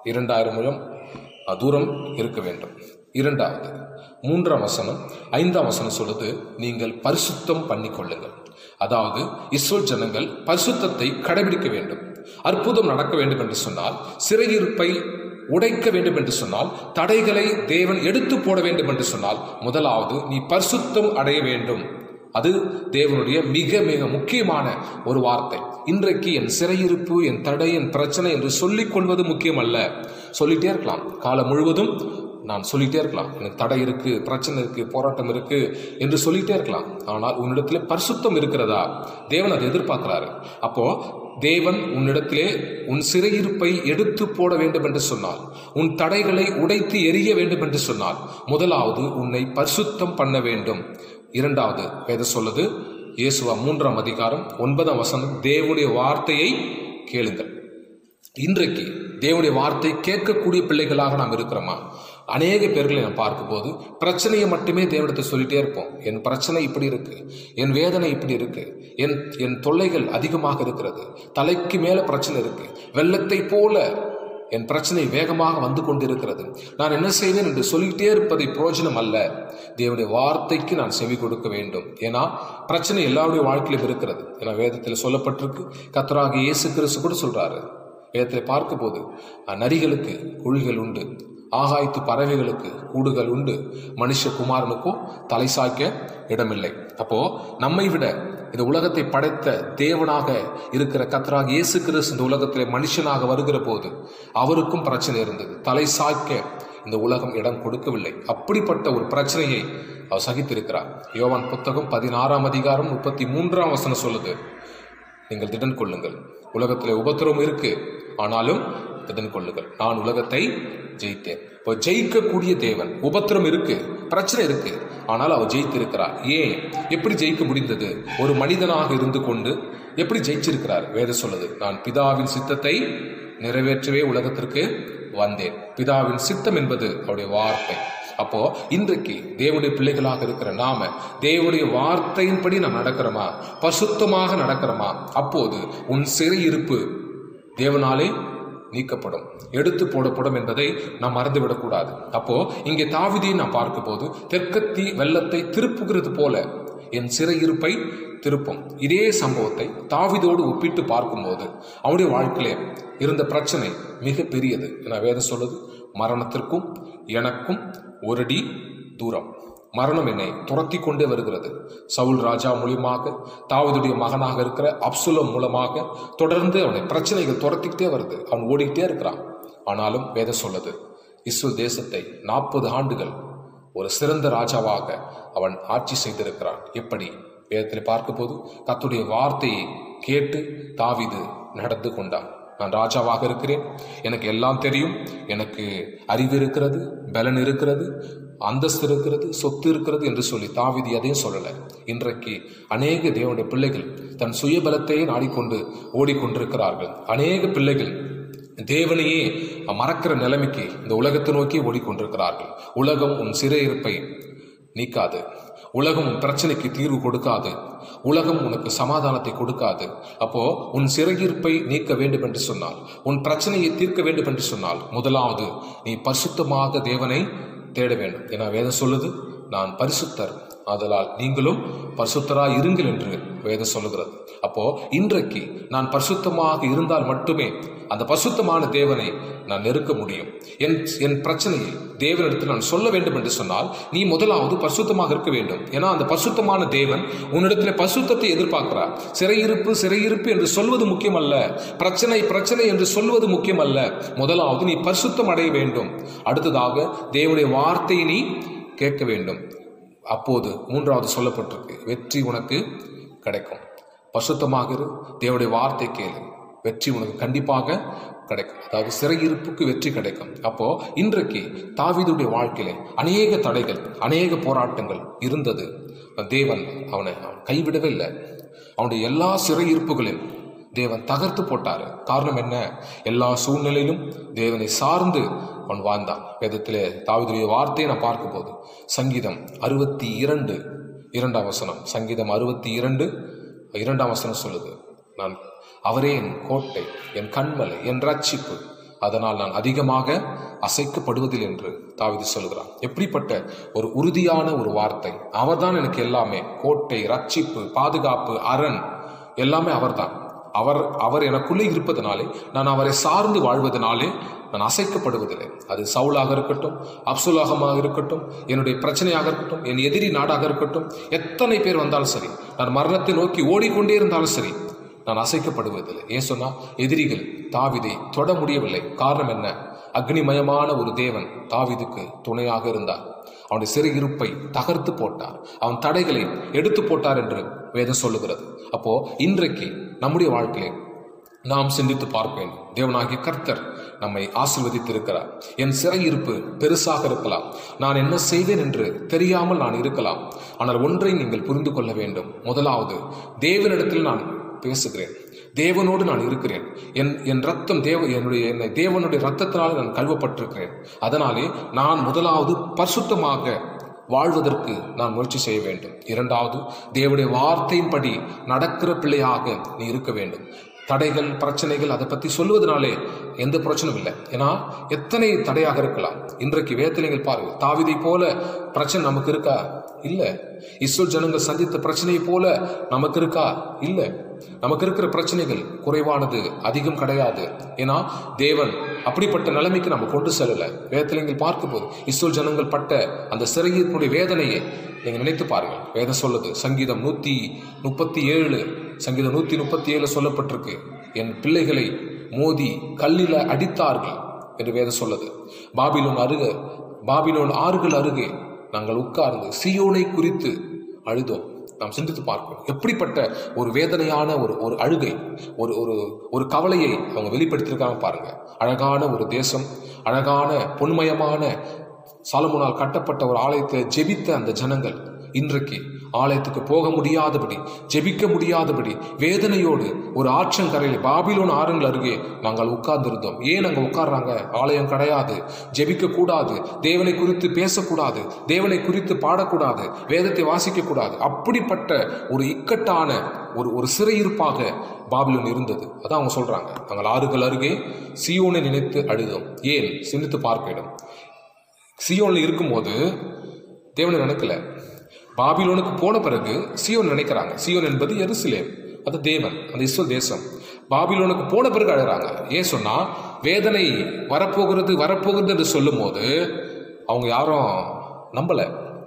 இரண்டாயிரம் முழம் அஹ், தூரம் இருக்க வேண்டும் இரண்டாவது மூன்றாம் வசனம் ஐந்தாம் வசனம் சொல்லுது நீங்கள் பரிசுத்தம் பண்ணிக்கொள்ளுங்கள் அதாவது இஸ்ரோல் ஜனங்கள் பரிசுத்தத்தை கடைபிடிக்க வேண்டும் அற்புதம் நடக்க வேண்டும் என்று சொன்னால் சிறையிருப்பை உடைக்க வேண்டும் என்று சொன்னால் தடைகளை தேவன் எடுத்து போட வேண்டும் என்று சொன்னால் முதலாவது நீ பரிசுத்தம் அடைய வேண்டும் அது தேவனுடைய மிக மிக முக்கியமான ஒரு வார்த்தை இன்றைக்கு என் சிறையிருப்பு என் தடை என் பிரச்சனை என்று சொல்லிக் கொள்வது முக்கியம் அல்ல சொல்லிட்டே இருக்கலாம் காலம் முழுவதும் நான் சொல்லிட்டே இருக்கலாம் எனக்கு தடை இருக்கு பிரச்சனை இருக்கு போராட்டம் இருக்கு என்று சொல்லிட்டே இருக்கலாம் ஆனால் உன்னிடத்திலே பரிசுத்தம் இருக்கிறதா தேவன் அதை எதிர்பார்க்கிறாரு அப்போ தேவன் உன்னிடத்திலே உன் சிறையிருப்பை எடுத்து போட வேண்டும் என்று சொன்னால் உன் தடைகளை உடைத்து எரிய வேண்டும் என்று சொன்னால் முதலாவது உன்னை பரிசுத்தம் பண்ண வேண்டும் இரண்டாவது வேத சொல்லுது இயேசுவா மூன்றாம் அதிகாரம் ஒன்பதாம் வசனம் தேவனுடைய வார்த்தையை கேளுங்கள் இன்றைக்கு தேவனுடைய வார்த்தை கேட்கக்கூடிய பிள்ளைகளாக நாம் இருக்கிறோமா அநேக பேர்களை நான் பார்க்கும்போது பிரச்சனையை மட்டுமே தேவனிடத்தை சொல்லிட்டே இருப்போம் என் பிரச்சனை இப்படி இருக்கு என் வேதனை இப்படி இருக்கு என் என் தொல்லைகள் அதிகமாக இருக்கிறது தலைக்கு மேல பிரச்சனை இருக்கு வெள்ளத்தை போல என் பிரச்சனை வேகமாக வந்து கொண்டிருக்கிறது நான் என்ன செய்வேன் என்று சொல்லிக்கிட்டே இருப்பதை பிரயோஜனம் அல்ல தேவனுடைய வார்த்தைக்கு நான் செவி கொடுக்க வேண்டும் ஏன்னா பிரச்சனை எல்லாருடைய வாழ்க்கையிலும் இருக்கிறது ஏன்னா வேதத்தில் சொல்லப்பட்டிருக்கு கத்தராக இயேசு கிறிஸ்து கூட சொல்றாரு வேதத்தில் பார்க்கும்போது அஹ், நரிகளுக்கு குழிகள் உண்டு ஆகாயத்து பறவைகளுக்கு கூடுகள் உண்டு மனுஷகுமாரனுக்கோ தலை சாய்க்க இடமில்லை அப்போ நம்மை விட இந்த உலகத்தை படைத்த தேவனாக இருக்கிற கத்தராக இயேசு கிறிஸ்து இந்த உலகத்திலே மனுஷனாக வருகிற போது அவருக்கும் பிரச்சனை இருந்தது தலை சாய்க்க இந்த உலகம் இடம் கொடுக்கவில்லை அப்படிப்பட்ட ஒரு பிரச்சனையை அவர் சகித்திருக்கிறார் யோவான் புத்தகம் பதினாறாம் அதிகாரம் முப்பத்தி மூன்றாம் வசனம் சொல்லுது நீங்கள் திடன் கொள்ளுங்கள் உலகத்தில் உபத்திரவம் இருக்கு ஆனாலும் திடன் கொள்ளுங்கள் நான் உலகத்தை ஜெயித்தேன் இப்போ ஜெயிக்கக்கூடிய தேவன் உபத்திரம் இருக்கு பிரச்சனை இருக்கு ஆனால் அவர் ஜெயித்திருக்கிறார் ஏன் எப்படி ஜெயிக்க முடிந்தது ஒரு மனிதனாக இருந்து கொண்டு எப்படி ஜெயிச்சிருக்கிறார் வேத சொல்லுது நான் பிதாவின் சித்தத்தை நிறைவேற்றவே உலகத்திற்கு வந்தேன் பிதாவின் சித்தம் என்பது அவருடைய வார்த்தை அப்போ இன்றைக்கு தேவனுடைய பிள்ளைகளாக இருக்கிற நாம தேவனுடைய வார்த்தையின்படி நாம் நடக்கிறோமா பசுத்தமாக நடக்கிறோமா அப்போது உன் சிறையிருப்பு தேவனாலே நீக்கப்படும் எடுத்து போடப்படும் என்பதை நாம் மறந்துவிடக்கூடாது அப்போ இங்கே தாவிதியை நாம் பார்க்கும்போது தெற்கத்தி வெள்ளத்தை திருப்புகிறது போல என் சிறையிருப்பை திருப்பும் இதே சம்பவத்தை தாவிதோடு ஒப்பிட்டு பார்க்கும்போது அவனுடைய வாழ்க்கையிலே இருந்த பிரச்சனை மிக பெரியது என வேதம் சொல்லுது மரணத்திற்கும் எனக்கும் ஒரு அடி தூரம் மரணம் என்னை துரத்தி கொண்டே வருகிறது சவுல் ராஜா மூலியமாக தாவதுடைய மகனாக இருக்கிற அப்சுலம் மூலமாக தொடர்ந்து அவனை பிரச்சனைகள் துரத்திக்கிட்டே வருது அவன் ஓடிக்கிட்டே இருக்கிறான் ஆனாலும் வேதம் சொல்லுது இஸ்ரேல் தேசத்தை நாற்பது ஆண்டுகள் ஒரு சிறந்த ராஜாவாக அவன் ஆட்சி செய்திருக்கிறான் எப்படி வேதத்தில் பார்க்கும்போது கர்த்தருடைய வார்த்தையை கேட்டு தாவீது நடந்து கொண்டான் நான் ராஜாவாக இருக்கிறேன் எனக்கு எல்லாம் தெரியும் எனக்கு அறிவு இருக்கிறது பலன் இருக்கிறது அந்தஸ்து இருக்கிறது சொத்து இருக்கிறது என்று சொல்லி தாவீது எதையும் சொல்லலை இன்றைக்கு அநேக தேவனுடைய பிள்ளைகள் தன் சுயபலத்தையே நாடிக்கொண்டு ஓடிக்கொண்டிருக்கிறார்கள் அநேக பிள்ளைகள் தேவனையே மறக்கிற நிலைமைக்கு இந்த உலகத்தை நோக்கி ஓடிக்கொண்டிருக்கிறார்கள் உலகம் உன் சிறையிருப்பை நீக்காது உலகம் உன் பிரச்சனைக்கு தீர்வு கொடுக்காது உலகம் உனக்கு சமாதானத்தை கொடுக்காது அப்போ உன் சிறையிருப்பை நீக்க வேண்டும் என்று சொன்னால் உன் பிரச்சனையை தீர்க்க வேண்டும் என்று சொன்னால் முதலாவது நீ பரிசுத்தமாக தேவனை தேட வேண்டும் என வேதம் சொல்லுது நான் பரிசுத்தர் ஆதலால் நீங்களும் பரிசுத்தராய் இருங்கள் என்று வேதம் சொல்லுகிறது அப்போ இன்றைக்கு நான் பரிசுத்தமாக இருந்தால் மட்டுமே அந்த பரிசுத்தமான தேவனை நான் நெருக்க முடியும் என் என் பிரச்சனையை தேவனிடத்தில் நான் சொல்ல வேண்டும் என்று சொன்னால் நீ முதலாவது பரிசுத்தமாக இருக்க வேண்டும் ஏன்னா அந்த பரிசுத்தமான தேவன் உன்னிடத்தில் பரிசுத்தத்தை எதிர்பார்க்கிறார் சிறையிருப்பு சிறையிருப்பு என்று சொல்வது முக்கியம் அல்ல பிரச்சனை பிரச்சனை என்று சொல்வது முக்கியம் அல்ல முதலாவது நீ பரிசுத்தம் அடைய வேண்டும் அடுத்ததாக தேவனுடைய வார்த்தையை நீ கேட்க வேண்டும் அப்போது மூன்றாவது சொல்லப்பட்டிருக்கு வெற்றி உனக்கு கிடைக்கும் பசுத்தமாக இரு தேவனுடைய வார்த்தை கேளு வெற்றி உனக்கு கண்டிப்பாக கிடைக்கும் அதாவது சிறையிருப்புக்கு வெற்றி கிடைக்கும் அப்போ இன்றைக்கு தாவீதுடைய வாழ்க்கையிலே அநேக தடைகள் அநேக போராட்டங்கள் இருந்தது தேவன் அவனை அவன் கைவிடவே இல்லை அவனுடைய எல்லா சிறையிருப்புகளையும் தேவன் தகர்த்து போட்டாரு காரணம் என்ன எல்லா சூழ்நிலையிலும் தேவனை சார்ந்து அவன் வாழ்ந்தான் வேதத்திலே தாவிதுடைய வார்த்தையை நான் பார்க்கும்போது சங்கீதம் அறுபத்தி இரண்டு இரண்டாம் வசனம் சங்கீதம் அறுபத்தி இரண்டு இரண்டாம் வசனம் சொல்லுது நான் அவரே என் கோட்டை என் கண்மலை என் ரட்சிப்பு அதனால் நான் அதிகமாக அசைக்கப்படுவதில் என்று தாவிது சொல்கிறான் எப்படிப்பட்ட ஒரு உறுதியான ஒரு வார்த்தை அவர்தான் எனக்கு எல்லாமே கோட்டை ரட்சிப்பு பாதுகாப்பு அரண் எல்லாமே அவர்தான் அவர் அவர் எனக்குள்ளே இருப்பதனாலே நான் அவரை சார்ந்து வாழ்வதனாலே நான் அசைக்கப்படுவதில்லை அது சவுலாக இருக்கட்டும் அப்சுலாகமாக இருக்கட்டும் என்னுடைய பிரச்சனையாக இருக்கட்டும் என் எதிரி நாடாக இருக்கட்டும் எத்தனை பேர் வந்தாலும் சரி நான் மரணத்தை நோக்கி ஓடிக்கொண்டே இருந்தாலும் சரி நான் அசைக்கப்படுவதில்லை ஏன் சொன்னா எதிரிகள் தாவிதை தொட முடியவில்லை காரணம் என்ன அக்னிமயமான ஒரு தேவன் தாவிதுக்கு துணையாக இருந்தார் அவனுடைய சிறு இருப்பை தகர்த்து போட்டார் அவன் தடைகளை எடுத்து போட்டார் என்று வேதம் சொல்லுகிறது அப்போ இன்றைக்கு நம்முடைய வாழ்க்கையிலே நாம் சிந்தித்து பார்க்க வேண்டும் தேவனாகிய கர்த்தர் நம்மை ஆசிர்வதித்திருக்கிறார் என் சிறையிருப்பு பெருசாக இருக்கலாம் நான் என்ன செய்வேன் என்று தெரியாமல் நான் இருக்கலாம் ஆனால் ஒன்றை நீங்கள் புரிந்து கொள்ள வேண்டும் முதலாவது தேவனிடத்தில் நான் பேசுகிறேன் தேவனோடு நான் இருக்கிறேன் என் என் ரத்தம் தேவ என்னுடைய என்னை தேவனுடைய ரத்தத்தினாலே நான் கழுவப்பட்டிருக்கிறேன் அதனாலே நான் முதலாவது பரிசுத்தமாக வாழ்வதற்கு நான் முயற்சி செய்ய வேண்டும் இரண்டாவது தேவனுடைய வார்த்தையின்படி நடக்கிற பிள்ளையாக நீ இருக்க வேண்டும் தடைகள் பிரச்சனைகள் அதை பற்றி சொல்லுவதனாலே எந்த பிரச்சனையும் இல்லை ஏன்னா எத்தனை தடையாக இருக்கலாம் இன்றைக்கு வேதத்தில் நீங்கள் பாருங்க தாவிதை போல பிரச்சனை நமக்கு இருக்கா இல்லை இஸ்ரோல் ஜனங்கள் சந்தித்த பிரச்சனையை போல நமக்கு இருக்கா இல்லை நமக்கு இருக்கிற பிரச்சனைகள் குறைவானது அதிகம் கிடையாது ஏன்னா தேவன் அப்படிப்பட்ட நிலைமைக்கு நம்ம கொண்டு செல்லல வேதத்தில் நீங்கள் பார்க்கும்போது இஸ்ரோல் ஜனங்கள் பட்ட அந்த சிறையினுடைய வேதனையை நீங்க நினைத்து பாருங்கள் வேதம் சொல்லுது சங்கீதம் நூத்தி முப்பத்தி ஏழு சங்கீதம் நூத்தி முப்பத்தி ஏழு சொல்லப்பட்டிருக்கு என் பிள்ளைகளை மோதி கல்லில அடித்தார்கள் என்று வேதம் சொல்லுது பாபிலோன் அருக பாபிலோன் ஆறுகள் அருகே நாங்கள் உட்கார்ந்து சியோனை குறித்து அழுதோம் நாம் சிந்தித்து பார்க்கணும் எப்படிப்பட்ட ஒரு வேதனையான ஒரு ஒரு அழுகை ஒரு ஒரு ஒரு கவலையை அவங்க வெளிப்படுத்தியிருக்காங்க பாருங்க அழகான ஒரு தேசம் அழகான பொன்மயமான சாலமுனால் கட்டப்பட்ட ஒரு ஆலயத்தை ஜெபித்த அந்த ஜனங்கள் இன்றைக்கு ஆலயத்துக்கு போக முடியாதபடி ஜெபிக்க முடியாதபடி வேதனையோடு ஒரு ஆற்றங்கரையில் பாபிலோன் ஆறுங்கள் அருகே நாங்கள் உட்கார்ந்திருந்தோம் ஏன் அங்கே உட்கார்றாங்க ஆலயம் கிடையாது ஜெபிக்க கூடாது தேவனை குறித்து பேசக்கூடாது தேவனை குறித்து பாடக்கூடாது வேதத்தை வாசிக்க கூடாது அப்படிப்பட்ட ஒரு இக்கட்டான ஒரு ஒரு சிறையிருப்பாக பாபிலோன் இருந்தது அதான் அவங்க சொல்றாங்க நாங்கள் ஆறுகள் அருகே சியோனை நினைத்து அழுதோம் ஏன் சிந்தித்து பார்க்க இடம் சியோன்ல இருக்கும்போது தேவனை நினைக்கல பாபிலோனுக்கு போன பிறகு சியோன் நினைக்கிறாங்க சியோன் என்பது எருசலேம் அது தேவன் அந்த இஸ்ரேல் தேசம் பாபிலோனுக்கு போன பிறகு அழுகிறாங்க ஏன் சொன்னா வேதனை வரப்போகிறது வரப்போகிறது என்று சொல்லும் போது அவங்க யாரும் நம்பல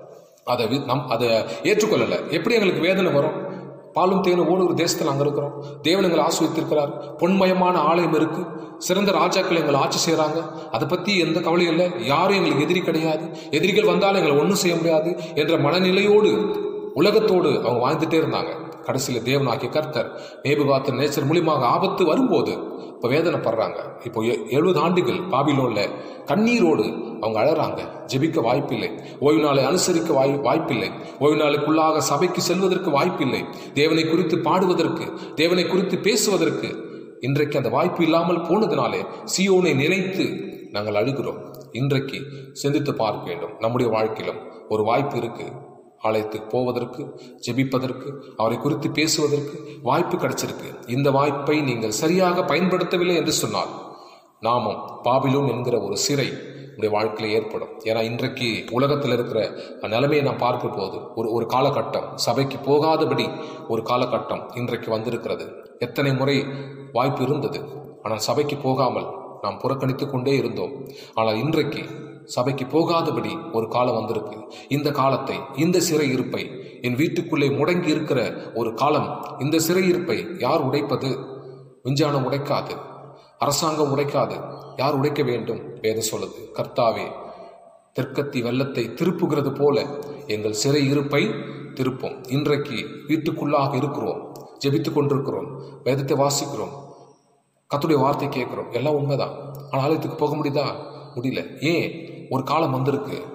அதை வி- நம் அதை ஏற்றுக்கொள்ளலை எப்படி எங்களுக்கு வேதனை வரும் பாலும் தேனும் ஓடுகிற தேசத்தில் அங்கே இருக்கிறோம் தேவன் எங்களை ஆசிரியத்திருக்கிறார் பொன்மயமான ஆலயம் இருக்கு சிறந்த ராஜாக்கள் எங்களை ஆட்சி செய்கிறாங்க அதை பற்றி எந்த கவலையும் இல்லை யாரும் எங்களுக்கு எதிரி கிடையாது எதிரிகள் வந்தாலும் எங்களை ஒன்றும் செய்ய முடியாது என்ற மனநிலையோடு உலகத்தோடு அவங்க வாழ்ந்துட்டே இருந்தாங்க கடைசியில் தேவனாகிய கர்த்தர் நேபுகாத்தர் நேச்சர் மூலியமாக ஆபத்து வரும்போது இப்போ வேதனைப்படுறாங்க இப்போ எ- எழுபது ஆண்டுகள் பாபிலோன்ல கண்ணீரோடு அவங்க அழறாங்க ஜெபிக்க வாய்ப்பில்லை ஓய்வு நாளை அனுசரிக்க வாய் வாய்ப்பில்லை ஓய்வு நாளுக்குள்ளாக சபைக்கு செல்வதற்கு வாய்ப்பில்லை தேவனை குறித்து பாடுவதற்கு தேவனை குறித்து பேசுவதற்கு இன்றைக்கு அந்த வாய்ப்பு இல்லாமல் போனதினாலே சியோனை நினைத்து நாங்கள் அழுகிறோம் இன்றைக்கு சிந்தித்து பார்க்க வேண்டும் நம்முடைய வாழ்க்கையிலும் ஒரு வாய்ப்பு இருக்கு ஆலயத்துக்கு போவதற்கு ஜெபிப்பதற்கு அவரை குறித்து பேசுவதற்கு வாய்ப்பு கிடைச்சிருக்கு இந்த வாய்ப்பை நீங்கள் சரியாக பயன்படுத்தவில்லை என்று சொன்னால் நாமும் பாபிலோன் என்கிற ஒரு சிறை உடைய வாழ்க்கையில் ஏற்படும் ஏன்னா இன்றைக்கு உலகத்தில் இருக்கிற நிலைமையை நான் பார்க்கும் போது ஒரு ஒரு காலகட்டம் சபைக்கு போகாதபடி ஒரு காலகட்டம் இன்றைக்கு வந்திருக்கிறது எத்தனை முறை வாய்ப்பு இருந்தது ஆனால் சபைக்கு போகாமல் நாம் புறக்கணித்து கொண்டே இருந்தோம் ஆனால் இன்றைக்கு சபைக்கு போகாதபடி ஒரு காலம் வந்திருக்கு இந்த காலத்தை இந்த சிறை இருப்பை என் வீட்டுக்குள்ளே முடங்கி இருக்கிற ஒரு காலம் இந்த சிறை இருப்பை யார் உடைப்பது விஞ்ஞானம் உடைக்காது அரசாங்கம் உடைக்காது யார் உடைக்க வேண்டும் வேதம் சொல்லுது கர்த்தாவே தெற்கத்தி வெள்ளத்தை திருப்புகிறது போல எங்கள் சிறை இருப்பை திருப்போம் இன்றைக்கு வீட்டுக்குள்ளாக இருக்கிறோம் ஜெபித்துக் கொண்டிருக்கிறோம் வேதத்தை வாசிக்கிறோம் கத்துடைய வார்த்தை கேட்குறோம் எல்லாம் உண்மைதான் ஆனால் ஆலயத்துக்கு போக முடியுதா முடியல ஏன் ஒரு காலம் வந்திருக்கு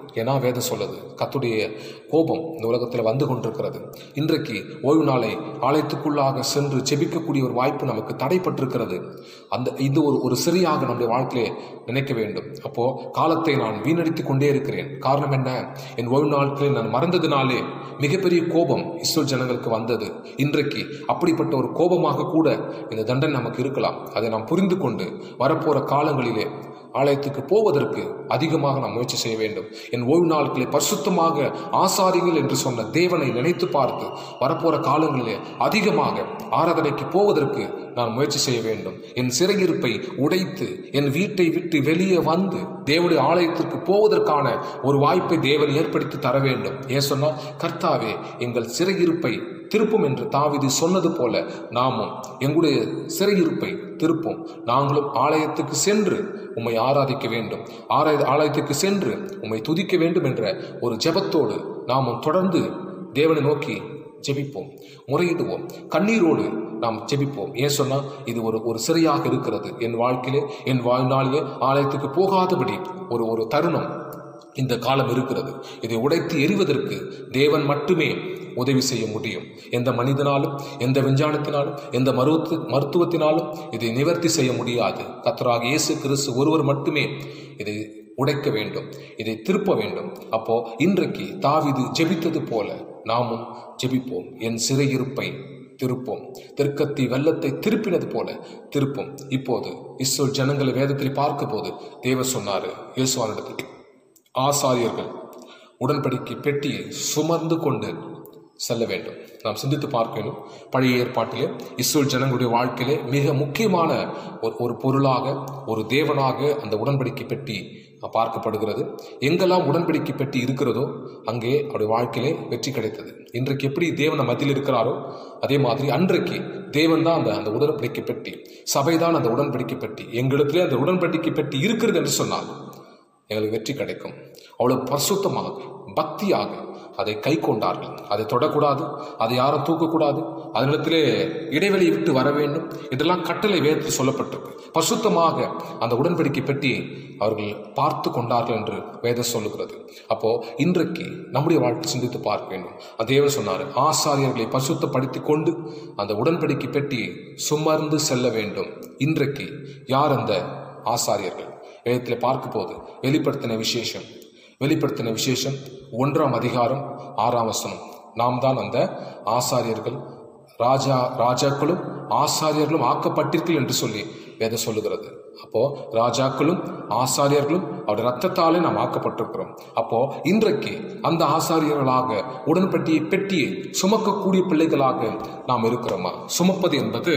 ஏன்னா வேதம் சொல்லுது கத்துடைய கோபம் இந்த உலகத்தில் வந்து கொண்டிருக்கிறது இன்றைக்கு ஓய்வு நாளை ஆலயத்துக்குள்ளாக சென்று ஜெபிக்கக்கூடிய ஒரு வாய்ப்பு நமக்கு தடைப்பட்டிருக்கிறது அந்த இது ஒரு ஒரு சிறையாக நம்முடைய வாழ்க்கையிலே நினைக்க வேண்டும் அப்போ காலத்தை நான் வீணடித்துக் கொண்டே இருக்கிறேன் காரணம் என்ன என் ஓய்வு நாட்களில் நான் மறந்ததினாலே மிகப்பெரிய கோபம் இஸ்ரேல் ஜனங்களுக்கு வந்தது இன்றைக்கு அப்படிப்பட்ட ஒரு கோபமாக கூட இந்த தண்டனை நமக்கு இருக்கலாம் அதை நாம் புரிந்து கொண்டு வரப்போற காலங்களிலே ஆலயத்துக்கு போவதற்கு அதிகமாக நாம் முயற்சி செய்ய வேண்டும் என் ஓய்வு நாட்களை பரிசுத்தமாக ஆசாரிகள் என்று சொன்ன தேவனை நினைத்து பார்த்து வரப்போற காலங்களிலே அதிகமாக ஆராதனைக்கு போவதற்கு நான் முயற்சி செய்ய வேண்டும் என் சிறையிருப்பை உடைத்து என் வீட்டை விட்டு வெளியே வந்து தேவனுடைய ஆலயத்திற்கு போவதற்கான ஒரு வாய்ப்பை தேவன் ஏற்படுத்தி தர வேண்டும் ஏன் சொன்னா கர்த்தாவே எங்கள் சிறையிருப்பை திருப்பும் என்று தாவிதி சொன்னது போல நாமும் எங்களுடைய சிறையிருப்பை திருப்போம் நாங்களும் ஆலயத்துக்கு சென்று உம்மை ஆராதிக்க வேண்டும் ஆலய ஆலயத்துக்கு சென்று உம்மை துதிக்க வேண்டும் என்ற ஒரு ஜெபத்தோடு நாமும் தொடர்ந்து தேவனை நோக்கி ஜெபிப்போம் முறையிடுவோம் கண்ணீரோடு நாம் ஜெபிப்போம் ஏன் சொன்னா இது ஒரு ஒரு சிறையாக இருக்கிறது என் வாழ்க்கையிலே என் வாழ்நாளிலே ஆலயத்துக்கு போகாதபடி ஒரு ஒரு தருணம் இந்த காலம் இருக்கிறது இதை உடைத்து எறிவதற்கு தேவன் மட்டுமே உதவி செய்ய முடியும் எந்த மனிதனாலும் எந்த விஞ்ஞானத்தினாலும் எந்த மருத்துவ மருத்துவத்தினாலும் இதை நிவர்த்தி செய்ய முடியாது கத்தராக இயேசு கிறிஸ்து ஒருவர் மட்டுமே இதை உடைக்க வேண்டும் இதை திருப்ப வேண்டும் அப்போ இன்றைக்கு தாவிது ஜெபித்தது போல நாமும் ஜெபிப்போம் என் சிறையிருப்பை திருப்போம் தெற்கத்தி வெள்ளத்தை திருப்பினது போல திருப்போம் இப்போது இஸ்ரோல் ஜனங்களை வேதத்தில் பார்க்க போது தேவ சொன்னாரு இயேசுவானிடத்தில் ஆசாரியர்கள் உடன்படிக்கை பெட்டியை சுமந்து கொண்டு செல்ல வேண்டும் நாம் சிந்தித்து பார்க்க வேண்டும் பழைய ஏற்பாட்டிலே இஸ்ரேல் ஜனங்களுடைய வாழ்க்கையிலே மிக முக்கியமான ஒரு ஒரு பொருளாக ஒரு தேவனாக அந்த உடன்படிக்கை பெட்டி பார்க்கப்படுகிறது எங்கெல்லாம் உடன்படிக்கை பெட்டி இருக்கிறதோ அங்கே அவருடைய வாழ்க்கையிலே வெற்றி கிடைத்தது இன்றைக்கு எப்படி தேவன் மத்தியில் இருக்கிறாரோ அதே மாதிரி அன்றைக்கு தேவன் தான் அந்த அந்த உடன்படிக்கை பெட்டி சபைதான் அந்த உடன்படிக்கை பெட்டி எங்களிடத்திலே அந்த உடன்படிக்கை பெட்டி இருக்கிறது என்று சொன்னால் எங்களுக்கு வெற்றி கிடைக்கும் அவ்வளவு பரிசுத்தமாக பக்தியாக அதை கை கொண்டார்கள் அதை தொடக்கூடாது அதை யாரும் தூக்கக்கூடாது அதனிடத்திலே இடைவெளியை விட்டு வர வேண்டும் இதெல்லாம் கட்டளை வேதத்தில் சொல்லப்பட்டிருக்கு பரிசுத்தமாக அந்த உடன்படிக்கை பெட்டி அவர்கள் பார்த்து கொண்டார்கள் என்று வேதம் சொல்லுகிறது அப்போ இன்றைக்கு நம்முடைய வாழ்க்கை சிந்தித்து பார்க்க வேண்டும் அதேவர் சொன்னார் ஆசாரியர்களை பரிசுத்தப்படுத்தி கொண்டு அந்த உடன்படிக்கை பெட்டியை சுமர்ந்து செல்ல வேண்டும் இன்றைக்கு யார் அந்த ஆசாரியர்கள் வேதத்தில் பார்க்க போது வெளிப்படுத்தின விசேஷம் வெளிப்படுத்தின விசேஷம் ஒன்றாம் அதிகாரம் ஆறாம் வசனம் நாம் தான் அந்த ஆசாரியர்கள் ராஜா ராஜாக்களும் ஆசாரியர்களும் ஆக்கப்பட்டீர்கள் என்று சொல்லி வேதம் சொல்லுகிறது அப்போ ராஜாக்களும் ஆசாரியர்களும் அவருடைய ரத்தத்தாலே நாம் ஆக்கப்பட்டிருக்கிறோம் அப்போ இன்றைக்கு அந்த ஆசாரியர்களாக உடன்பட்டியை பெட்டியை சுமக்கக்கூடிய பிள்ளைகளாக நாம் இருக்கிறோமா சுமப்பது என்பது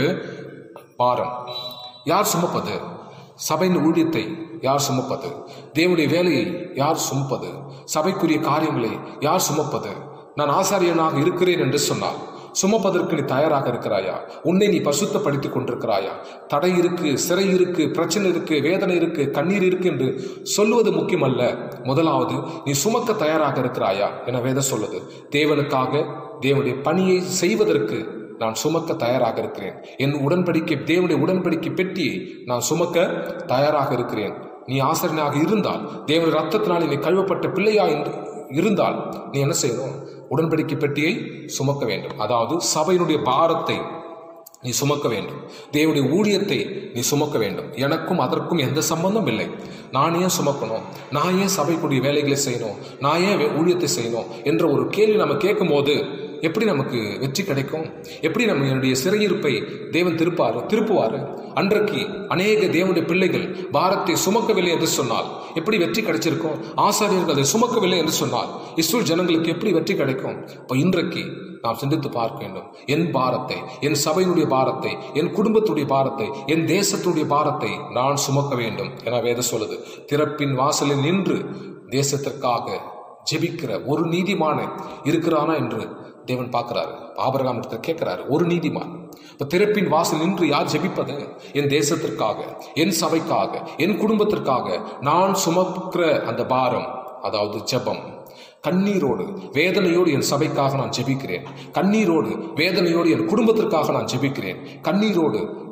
பாரம் யார் சுமப்பது சபையின் ஊழியத்தை யார் சுமப்பது தேவனுடைய வேலையை யார் சுமப்பது சபைக்குரிய காரியங்களை யார் சுமப்பது நான் ஆசாரியனாக இருக்கிறேன் என்று சொன்னால் சுமப்பதற்கு நீ தயாராக இருக்கிறாயா உன்னை நீ பசுத்தப்படுத்திக் கொண்டிருக்கிறாயா தடை இருக்கு சிறை இருக்கு பிரச்சனை இருக்கு வேதனை இருக்கு கண்ணீர் இருக்கு என்று சொல்லுவது முக்கியமல்ல முதலாவது நீ சுமக்க தயாராக இருக்கிறாயா என வேதம் சொல்லுது தேவனுக்காக தேவனுடைய பணியை செய்வதற்கு நான் சுமக்க தயாராக இருக்கிறேன் என் உடன்படிக்கை தேவனுடைய உடன்படிக்கை பெட்டியை நான் சுமக்க தயாராக இருக்கிறேன் நீ ஆசிரியனாக இருந்தால் தேவனுடைய ரத்தத்தினால் நீ கழுவப்பட்ட பிள்ளையா என்று இருந்தால் நீ என்ன செய்யணும் உடன்படிக்கை பெட்டியை சுமக்க வேண்டும் அதாவது சபையினுடைய பாரத்தை நீ சுமக்க வேண்டும் தேவனுடைய ஊழியத்தை நீ சுமக்க வேண்டும் எனக்கும் அதற்கும் எந்த சம்பந்தம் இல்லை நான் ஏன் சுமக்கணும் நான் ஏன் சபைக்குரிய வேலைகளை செய்யணும் நான் ஏன் வே- ஊழியத்தை செய்யணும் என்ற ஒரு கேள்வி நம்ம கேட்கும்போது எப்படி நமக்கு வெற்றி கிடைக்கும் எப்படி நம்ம என்னுடைய சிறையிருப்பை தேவன் திருப்பாரு திருப்புவாரு அன்றைக்கு அநேக தேவனுடைய பிள்ளைகள் பாரத்தை சுமக்கவில்லை என்று சொன்னால் எப்படி வெற்றி கிடைச்சிருக்கும் ஆசாரியர்கள் அதை சுமக்கவில்லை என்று சொன்னால் இஸ்ரேல் ஜனங்களுக்கு எப்படி வெற்றி கிடைக்கும் இப்போ இன்றைக்கு நாம் சிந்தித்து பார்க்க வேண்டும் என் பாரத்தை என் சபையினுடைய பாரத்தை என் குடும்பத்துடைய பாரத்தை என் தேசத்துடைய பாரத்தை நான் சுமக்க வேண்டும் என வேத சொல்லுது திறப்பின் வாசலில் நின்று தேசத்திற்காக ஜெபிக்கிற ஒரு நீதிமானன் இருக்கிறானா என்று தேவன் பார்க்கிறாரு ஆபரகாம் இடத்துல கேட்கிறாரு ஒரு நீதிமான் இப்ப திறப்பின் வாசல் நின்று யார் ஜெபிப்பது என் தேசத்திற்காக என் சபைக்காக என் குடும்பத்திற்காக நான் சுமக்கிற அந்த பாரம் அதாவது ஜெபம் கண்ணீரோடு வேதனையோடு என் சபைக்காக நான் ஜெபிக்கிறேன் கண்ணீரோடு வேதனையோடு என் குடும்பத்திற்காக நான் ஜெபிக்கிறேன் கண்ணீரோடு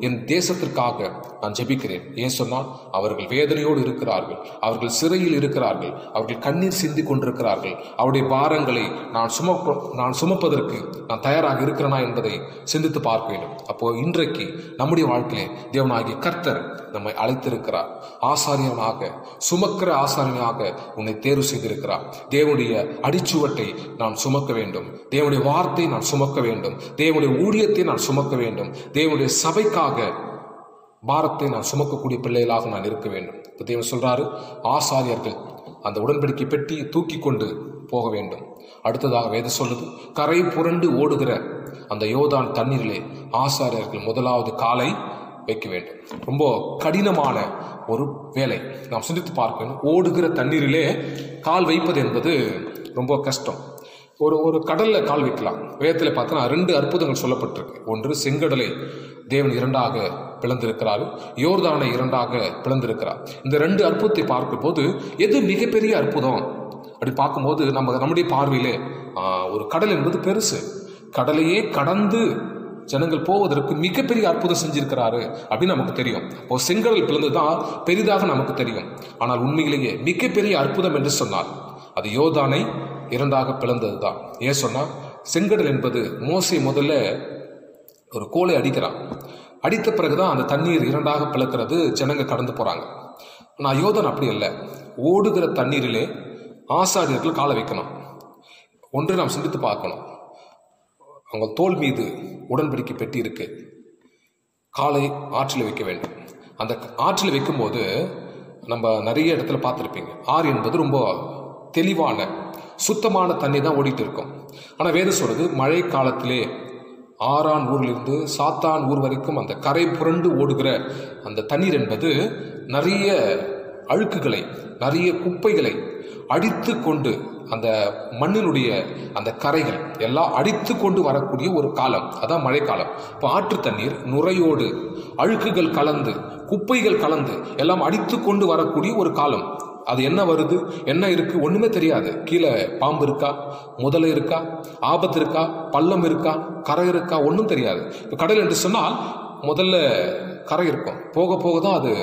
என் தேசத்திற்காக நான் ஜெபிக்கிறேன் ஏன் சொன்னால் அவர்கள் வேதனையோடு இருக்கிறார்கள் அவர்கள் சிறையில் இருக்கிறார்கள் அவர்கள் கண்ணீர் சிந்தி கொண்டிருக்கிறார்கள் அவருடைய பாரங்களை நான் சுமப்ப நான் சுமப்பதற்கு நான் தயாராக இருக்கிறேனா என்பதை சிந்தித்து பார்க்க வேண்டும் அப்போ இன்றைக்கு நம்முடைய வாழ்க்கையிலே தேவனாகிய கர்த்தர் நம்மை அழைத்திருக்கிறார் ஆசாரியனாக சுமக்கிற ஆசாரியனாக உன்னை தேர்வு செய்திருக்கிறார் தேவனுடைய அடிச்சுவட்டை நான் சுமக்க வேண்டும் தேவனுடைய வார்த்தை நான் சுமக்க வேண்டும் தேவனுடைய ஊழியத்தை நான் சுமக்க வேண்டும் தேவனுடைய சபைக்காக பாரத்தை நான் சுமக்கக்கூடிய பிள்ளைகளாக நான் இருக்க வேண்டும் இப்போ தேவன் சொல்றாரு ஆசாரியர்கள் அந்த உடன்படிக்கை பெட்டி தூக்கி கொண்டு போக வேண்டும் அடுத்ததாக வேதம் சொல்லுது கரை புரண்டு ஓடுகிற அந்த யோதான் தண்ணீரிலே ஆசாரியர்கள் முதலாவது காலை வைக்க வேண்டும் ரொம்ப கடினமான ஒரு வேலை நாம் சிந்தித்து பார்க்க வேண்டும் ஓடுகிற தண்ணீரிலே கால் வைப்பது என்பது ரொம்ப கஷ்டம் ஒரு ஒரு கடல்ல கால் வைக்கலாம் வேதத்தில் பார்த்தோன்னா ரெண்டு அற்புதங்கள் சொல்லப்பட்டிருக்கு ஒன்று செங்கடலை தேவன் இரண்டாக பிளந்திருக்கிறார் யோர்தானை இரண்டாக பிளந்திருக்கிறார் இந்த ரெண்டு அற்புதத்தை பார்க்கும்போது எது மிகப்பெரிய அற்புதம் அப்படி பார்க்கும்போது நம்ம நம்முடைய பார்வையிலே ஆ, ஒரு கடல் என்பது பெருசு கடலையே கடந்து ஜனங்கள் போவதற்கு மிகப்பெரிய அற்புதம் செஞ்சிருக்கிறாரு அப்படின்னு நமக்கு தெரியும் இப்போ செங்கடல் பிளந்து தான் பெரிதாக நமக்கு தெரியும் ஆனால் உண்மையிலேயே மிகப்பெரிய அற்புதம் என்று சொன்னால் அது யோதானை இரண்டாக பிளந்தது தான் ஏன் சொன்னா செங்கடல் என்பது மோசை முதல்ல ஒரு கோலை அடிக்கிறான் அடித்த பிறகுதான் அந்த தண்ணீர் இரண்டாக பிளக்கிறது ஜனங்க கடந்து போறாங்க ஆனால் யோதன் அப்படி இல்லை ஓடுகிற தண்ணீரிலே ஆசாரியர்கள் காலை வைக்கணும் ஒன்று நாம் சிந்தித்து பார்க்கணும் அவங்க தோல் மீது உடன்படிக்கை பெட்டி இருக்கு காலை ஆற்றில் வைக்க வேண்டும் அந்த ஆற்றில் வைக்கும்போது நம்ம நிறைய இடத்துல பார்த்துருப்பீங்க ஆறு என்பது ரொம்ப தெளிவான சுத்தமான தண்ணி தான் ஓடிட்டு இருக்கும் ஆனால் வேறு சொல்றது மழை காலத்திலே ஆறான் ஊரிலிருந்து சாத்தான் ஊர் வரைக்கும் அந்த கரை புரண்டு ஓடுகிற அந்த தண்ணீர் என்பது நிறைய அழுக்குகளை நிறைய குப்பைகளை அடித்து கொண்டு அந்த மண்ணினுடைய அந்த கரைகள் எல்லாம் அடித்து கொண்டு வரக்கூடிய ஒரு காலம் அதான் மழைக்காலம் இப்போ ஆற்று தண்ணீர் நுரையோடு அழுக்குகள் கலந்து குப்பைகள் கலந்து எல்லாம் அடித்து கொண்டு வரக்கூடிய ஒரு காலம் அது என்ன வருது என்ன இருக்கு ஒண்ணுமே தெரியாது கீழே பாம்பு இருக்கா முதலை இருக்கா ஆபத்து இருக்கா பள்ளம் இருக்கா கரை இருக்கா ஒன்றும் தெரியாது இப்போ கடல் என்று சொன்னால் முதல்ல கரை இருக்கும் போக போக தான் அது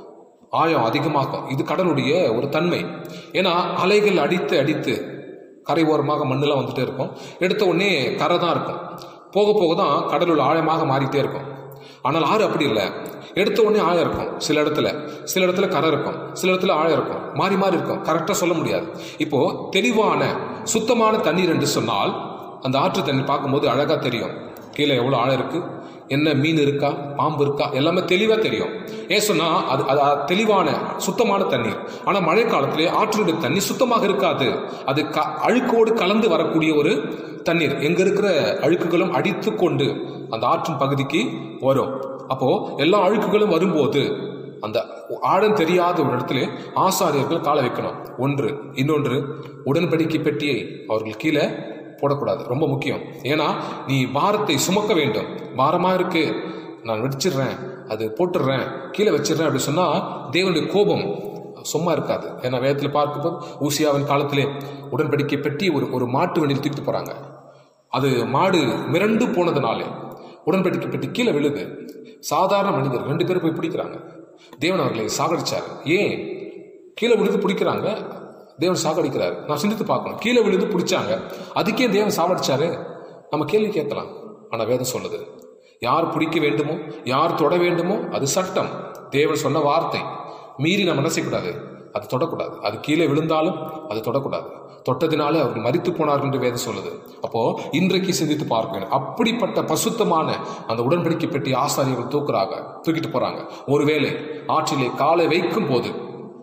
ஆழம் அதிகமாகும் இது கடலுடைய ஒரு தன்மை ஏன்னா அலைகள் அடித்து அடித்து கரை ஓரமாக மண்ணெல்லாம் வந்துட்டே இருக்கும் எடுத்த உடனே கரை தான் இருக்கும் போக போக தான் கடலுள்ள ஆழமாக மாறிட்டே இருக்கும் ஆனால் ஆறு அப்படி இல்லை எடுத்த உடனே ஆழம் இருக்கும் சில இடத்துல சில இடத்துல கரை இருக்கும் சில இடத்துல ஆழம் இருக்கும் மாறி மாறி இருக்கும் கரெக்டாக சொல்ல முடியாது இப்போ தெளிவான சுத்தமான தண்ணீர் என்று சொன்னால் அந்த ஆற்று தண்ணீர் பார்க்கும்போது அழகா தெரியும் கீழே எவ்வளோ ஆழம் இருக்கு என்ன மீன் இருக்கா பாம்பு இருக்கா எல்லாமே தெளிவாக தெரியும் ஏன் சொன்னா அது அது அது தெளிவான சுத்தமான தண்ணீர் ஆனால் மழை காலத்திலே ஆற்றினுடைய தண்ணீர் சுத்தமாக இருக்காது அது க அழுக்கோடு கலந்து வரக்கூடிய ஒரு தண்ணீர் எங்க இருக்கிற அழுக்குகளும் அடித்து கொண்டு அந்த ஆற்றின் பகுதிக்கு வரும் அப்போ எல்லா அழுக்குகளும் வரும்போது அந்த ஆழம் தெரியாத ஒரு இடத்துல ஆசாரியர்கள் கால வைக்கணும் ஒன்று இன்னொன்று உடன்படிக்கை பெட்டியை அவர்கள் கீழே போடக்கூடாது ரொம்ப முக்கியம் ஏன்னா நீ பாரத்தை சுமக்க வேண்டும் பாரமா இருக்கு நான் வெடிச்சிடுறேன் அது போட்டுடுறேன் கீழே வச்சிடுறேன் அப்படி சொன்னா தேவனுடைய கோபம் சும்மா இருக்காது ஏன்னா வேதத்தில் பார்க்கும்போது ஊசியாவின் காலத்திலே உடன்படிக்கை பெட்டி ஒரு ஒரு மாட்டு வண்டியில் தூக்கிட்டு போறாங்க அது மாடு மிரண்டு போனதுனாலே உடன்படிக்கை பெட்டி கீழே விழுது சாதாரண மனிதர் ரெண்டு பேரும் போய் பிடிக்கிறாங்க தேவன் அவர்களை சாகடிச்சார் ஏன் கீழே விழுந்து பிடிக்கிறாங்க தேவன் சாகடிக்கிறார் நான் சிந்தித்து பார்க்கணும் கீழே விழுந்து பிடிச்சாங்க அதுக்கே தேவன் சாவடிச்சாரு நம்ம கேள்வி கேட்கலாம் ஆனா வேதம் சொல்லுது யார் பிடிக்க வேண்டுமோ யார் தொட வேண்டுமோ அது சட்டம் தேவன் சொன்ன வார்த்தை மீறி நம்ம என்ன செய்யக்கூடாது அது தொடக்கூடாது அது கீழே விழுந்தாலும் அது தொடக்கூடாது தொட்டதினாலே அவர்கள் மரித்து போனார்கள் என்று வேதம் சொல்லுது அப்போ இன்றைக்கு சிந்தித்து பார்க்க வேண்டும் அப்படிப்பட்ட பசுத்தமான அந்த உடன்படிக்கை பெட்டி ஆசாரியர்கள் தூக்குறாங்க தூக்கிட்டு போறாங்க ஒருவேளை ஆற்றிலே காலை வைக்கும் போது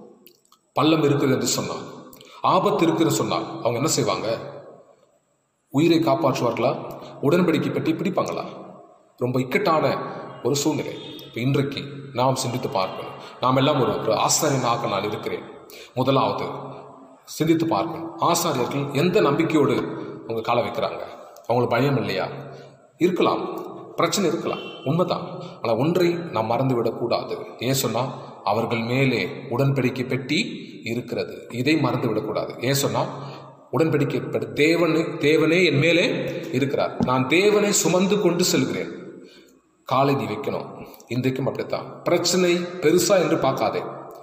பள்ளம் இருக்குது என்று சொன்னால் ஆபத்து இருக்குன்னு சொன்னால் அவங்க என்ன செய்வாங்க உயிரை காப்பாற்றுவார்களா உடன்படிக்கை பெட்டி பிடிப்பாங்களா ரொம்ப இக்கட்டான ஒரு சூழ்நிலை இப்போ இன்றைக்கு நாம் சிந்தித்து பார்க்கணும் நாம் எல்லாம் ஒரு ஒரு ஆசாரியனாக நான் இருக்கிறேன் முதலாவது சிந்தித்து பார்க்கணும் ஆசாரியர்கள் எந்த நம்பிக்கையோடு அவங்க கால வைக்கிறாங்க அவங்களுக்கு பயம் இல்லையா இருக்கலாம் பிரச்சனை இருக்கலாம் உண்மைதான் ஆனால் ஒன்றை நாம் மறந்து விடக்கூடாது ஏன் சொன்னா அவர்கள் மேலே உடன்படிக்கை பெட்டி இருக்கிறது இதை மறந்து விடக்கூடாது ஏன் சொன்னா உடன்படிக்கை பெட்டி தேவனே தேவனே என் மேலே இருக்கிறார் நான் தேவனை சுமந்து கொண்டு செல்கிறேன் காலை நீ வைக்கணும் இன்றைக்கும் அப்படித்தான் பிரச்சனை பெருசா என்று பார்க்காதே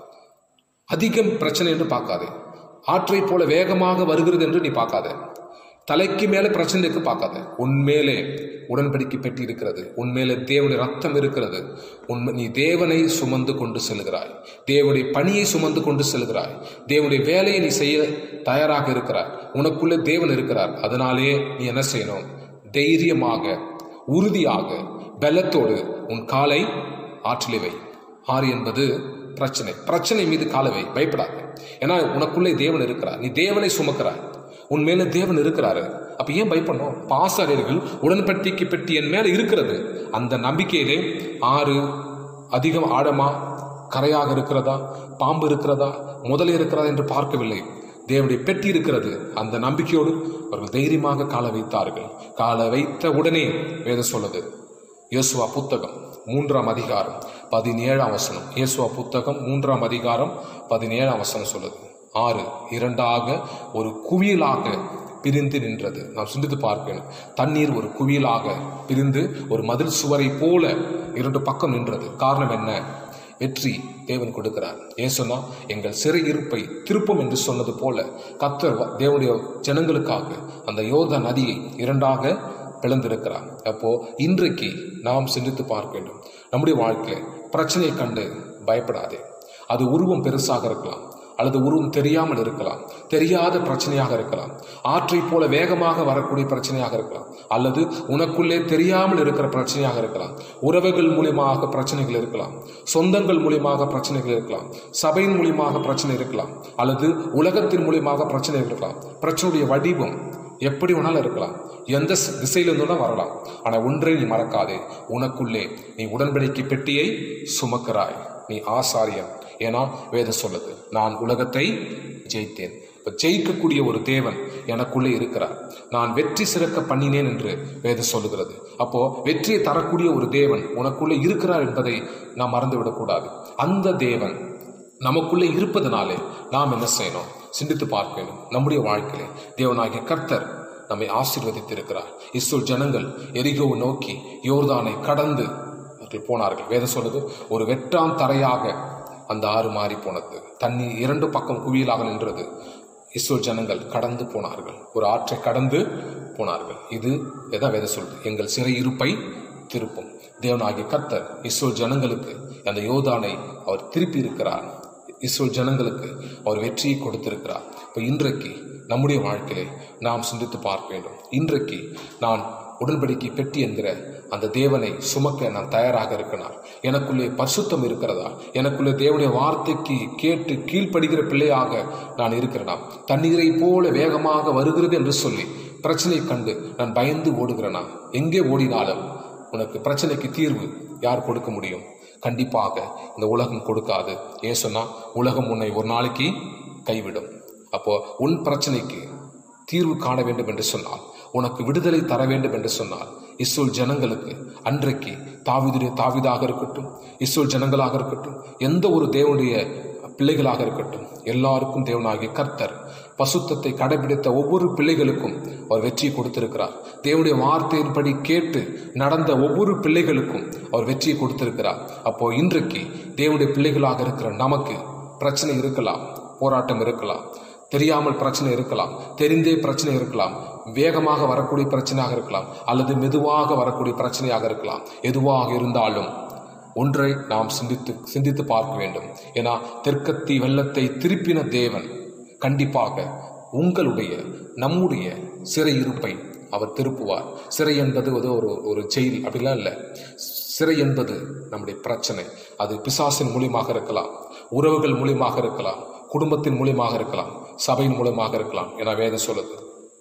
அதிகம் பிரச்சனை என்று பார்க்காதே ஆற்றை போல வேகமாக வருகிறது என்று நீ பார்க்காத தலைக்கு மேல பிரச்சனை இருக்கு பார்க்காத உன்மேலே உடன்படிக்கை பெட்டி இருக்கிறது உன்மேலே தேவனுடைய ரத்தம் இருக்கிறது உண்மை நீ தேவனை சுமந்து கொண்டு செல்கிறாய் தேவனுடைய பணியை சுமந்து கொண்டு செல்கிறாய் தேவனுடைய வேலையை நீ செய்ய தயாராக இருக்கிறாய் உனக்குள்ளே தேவன் இருக்கிறார் அதனாலே நீ என்ன செய்யணும் தைரியமாக உறுதியாக பலத்தோடு உன் காலை ஆற்றிலே வை ஆறு என்பது பிரச்சனை பிரச்சனை மீது காலவை பயப்படாது ஏன்னா உனக்குள்ளே தேவன் இருக்கிறார் நீ தேவனை சுமக்கிறாய் உன் மேல தேவன் இருக்கிறாரு அப்ப ஏன் பயப்படணும் பாசாரியர்கள் உடன்பட்டிக்கு பெட்டி என் மேல இருக்கிறது அந்த நம்பிக்கையிலே ஆறு அதிகம் ஆழமா கரையாக இருக்கிறதா பாம்பு இருக்கிறதா முதல் இருக்கிறதா என்று பார்க்கவில்லை தேவனுடைய பெட்டி இருக்கிறது அந்த நம்பிக்கையோடு அவர்கள் தைரியமாக கால வைத்தார்கள் கால வைத்த உடனே வேதம் சொல்லுது யோசுவா புத்தகம் மூன்றாம் அதிகாரம் பதினேழாம் வசனம் இயேசுவா புத்தகம் மூன்றாம் அதிகாரம் பதினேழாம் வசனம் சொல்லுது ஆறு இரண்டாக ஒரு குவியலாக பிரிந்து நின்றது நாம் சிந்தித்து பார்க்கணும் தண்ணீர் ஒரு குவியலாக பிரிந்து ஒரு மதில் சுவரை போல இரண்டு பக்கம் நின்றது காரணம் என்ன வெற்றி தேவன் கொடுக்கிறார் ஏன் சொன்னா எங்கள் சிறை இருப்பை திருப்பம் என்று சொன்னது போல கத்தர் வ- தேவனுடைய ஜனங்களுக்காக அந்த யோர்தா நதியை இரண்டாக பிளந்திருக்கிறார் அப்போ இன்றைக்கு நாம் சிந்தித்து பார்க்க வேண்டும் நம்முடைய வாழ்க்கையில பிரச்சனையை கண்டு பயப்படாதே அது உருவம் பெருசாக இருக்கலாம் அல்லது உருவம் தெரியாமல் இருக்கலாம் தெரியாத பிரச்சனையாக இருக்கலாம் ஆற்றை போல வேகமாக வரக்கூடிய பிரச்சனையாக இருக்கலாம் அல்லது உனக்குள்ளே தெரியாமல் இருக்கிற பிரச்சனையாக இருக்கலாம் உறவுகள் மூலியமாக பிரச்சனைகள் இருக்கலாம் சொந்தங்கள் மூலியமாக பிரச்சனைகள் இருக்கலாம் சபையின் மூலியமாக பிரச்சனை இருக்கலாம் அல்லது உலகத்தின் மூலியமாக பிரச்சனை இருக்கலாம் பிரச்சனையுடைய வடிவம் எப்படி வேணாலும் இருக்கலாம் எந்த ஸ்- திசையில இருந்தும் வரலாம் ஆனா ஒன்றை நீ மறக்காதே உனக்குள்ளே நீ உடன்படிக்கை பெட்டியை சுமக்கிறாய் நீ ஆசாரியன் ஏன்னா வேதம் சொல்லுது நான் உலகத்தை ஜெயித்தேன் இப்ப ஜெயிக்கக்கூடிய ஒரு தேவன் எனக்குள்ளே இருக்கிறார் நான் வெற்றி சிறக்க பண்ணினேன் என்று வேதம் சொல்லுகிறது அப்போ வெற்றியை தரக்கூடிய ஒரு தேவன் உனக்குள்ளே இருக்கிறார் என்பதை நாம் மறந்துவிடக்கூடாது அந்த தேவன் நமக்குள்ளே இருப்பதனாலே நாம் என்ன செய்யணும் சிந்தித்து பார்க்க வேண்டும் நம்முடைய வாழ்க்கையிலே தேவனாகிய கர்த்தர் நம்மை ஆசீர்வதித்திருக்கிறார் இஸ்ரேல் ஜனங்கள் எரிகோவை நோக்கி யோர்தானை கடந்து அவர்கள் போனார்கள் வேதம் சொல்லுது ஒரு வெட்டாம் தரையாக அந்த ஆறு மாறி போனது தண்ணி இரண்டு பக்கம் குவியலாக நின்றது இஸ்ரேல் ஜனங்கள் கடந்து போனார்கள் ஒரு ஆற்றை கடந்து போனார்கள் இது எதை வேதம் சொல்லுது எங்கள் சிறை இருப்பை திருப்பும் தேவனாகிய கர்த்தர் இஸ்ரேல் ஜனங்களுக்கு அந்த யோதானை அவர் திருப்பி இருக்கிறார் இஸ்ரேல் ஜனங்களுக்கு அவர் வெற்றியை கொடுத்திருக்கிறார் இப்போ இன்றைக்கு நம்முடைய வாழ்க்கையிலே நாம் சிந்தித்து பார்க்க வேண்டும் இன்றைக்கு நான் உடன்படிக்கை பெட்டி என்கிற அந்த தேவனை சுமக்க நான் தயாராக இருக்கிறார் எனக்குள்ளே பரிசுத்தம் இருக்கிறதா எனக்குள்ளே தேவனுடைய வார்த்தைக்கு கேட்டு கீழ்ப்படுகிற பிள்ளையாக நான் இருக்கிறேனா தண்ணீரை போல வேகமாக வருகிறது என்று சொல்லி பிரச்சனை கண்டு நான் பயந்து ஓடுகிறேனா எங்கே ஓடினாலும் உனக்கு பிரச்சனைக்கு தீர்வு யார் கொடுக்க முடியும் கண்டிப்பாக இந்த உலகம் கொடுக்காது ஏன் சொன்னா உலகம் உன்னை ஒரு நாளைக்கு கைவிடும் அப்போ உன் பிரச்சனைக்கு தீர்வு காண வேண்டும் என்று சொன்னால் உனக்கு விடுதலை தர வேண்டும் என்று சொன்னால் இஸ்ரேல் ஜனங்களுக்கு அன்றைக்கு தாவிதுடைய தாவிதாக இருக்கட்டும் இஸ்ரேல் ஜனங்களாக இருக்கட்டும் எந்த ஒரு தேவனுடைய பிள்ளைகளாக இருக்கட்டும் எல்லாருக்கும் தேவனாகிய கர்த்தர் பசுத்தத்தை கடைபிடித்த ஒவ்வொரு பிள்ளைகளுக்கும் அவர் வெற்றி கொடுத்திருக்கிறார் தேவனுடைய வார்த்தையின்படி கேட்டு நடந்த ஒவ்வொரு பிள்ளைகளுக்கும் அவர் வெற்றியை கொடுத்திருக்கிறார் அப்போ இன்றைக்கு தேவனுடைய பிள்ளைகளாக இருக்கிற நமக்கு பிரச்சனை இருக்கலாம் போராட்டம் இருக்கலாம் தெரியாமல் பிரச்சனை இருக்கலாம் தெரிந்தே பிரச்சனை இருக்கலாம் வேகமாக வரக்கூடிய பிரச்சனையாக இருக்கலாம் அல்லது மெதுவாக வரக்கூடிய பிரச்சனையாக இருக்கலாம் எதுவாக இருந்தாலும் ஒன்றை நாம் சிந்தித்து சிந்தித்து பார்க்க வேண்டும் ஏன்னா தெற்கத்தி வெள்ளத்தை திருப்பின தேவன் கண்டிப்பாக உங்களுடைய நம்முடைய சிறை இருப்பை அவர் திருப்புவார் சிறை என்பது ஒரு ஒரு ஒரு ஜெயில் அப்படிலாம் இல்லை சிறை என்பது நம்முடைய பிரச்சனை அது பிசாசின் மூலியமாக இருக்கலாம் உறவுகள் மூலியமாக இருக்கலாம் குடும்பத்தின் மூலியமாக இருக்கலாம் சபையின் மூலியமாக இருக்கலாம் என வேதம் சொல்லுது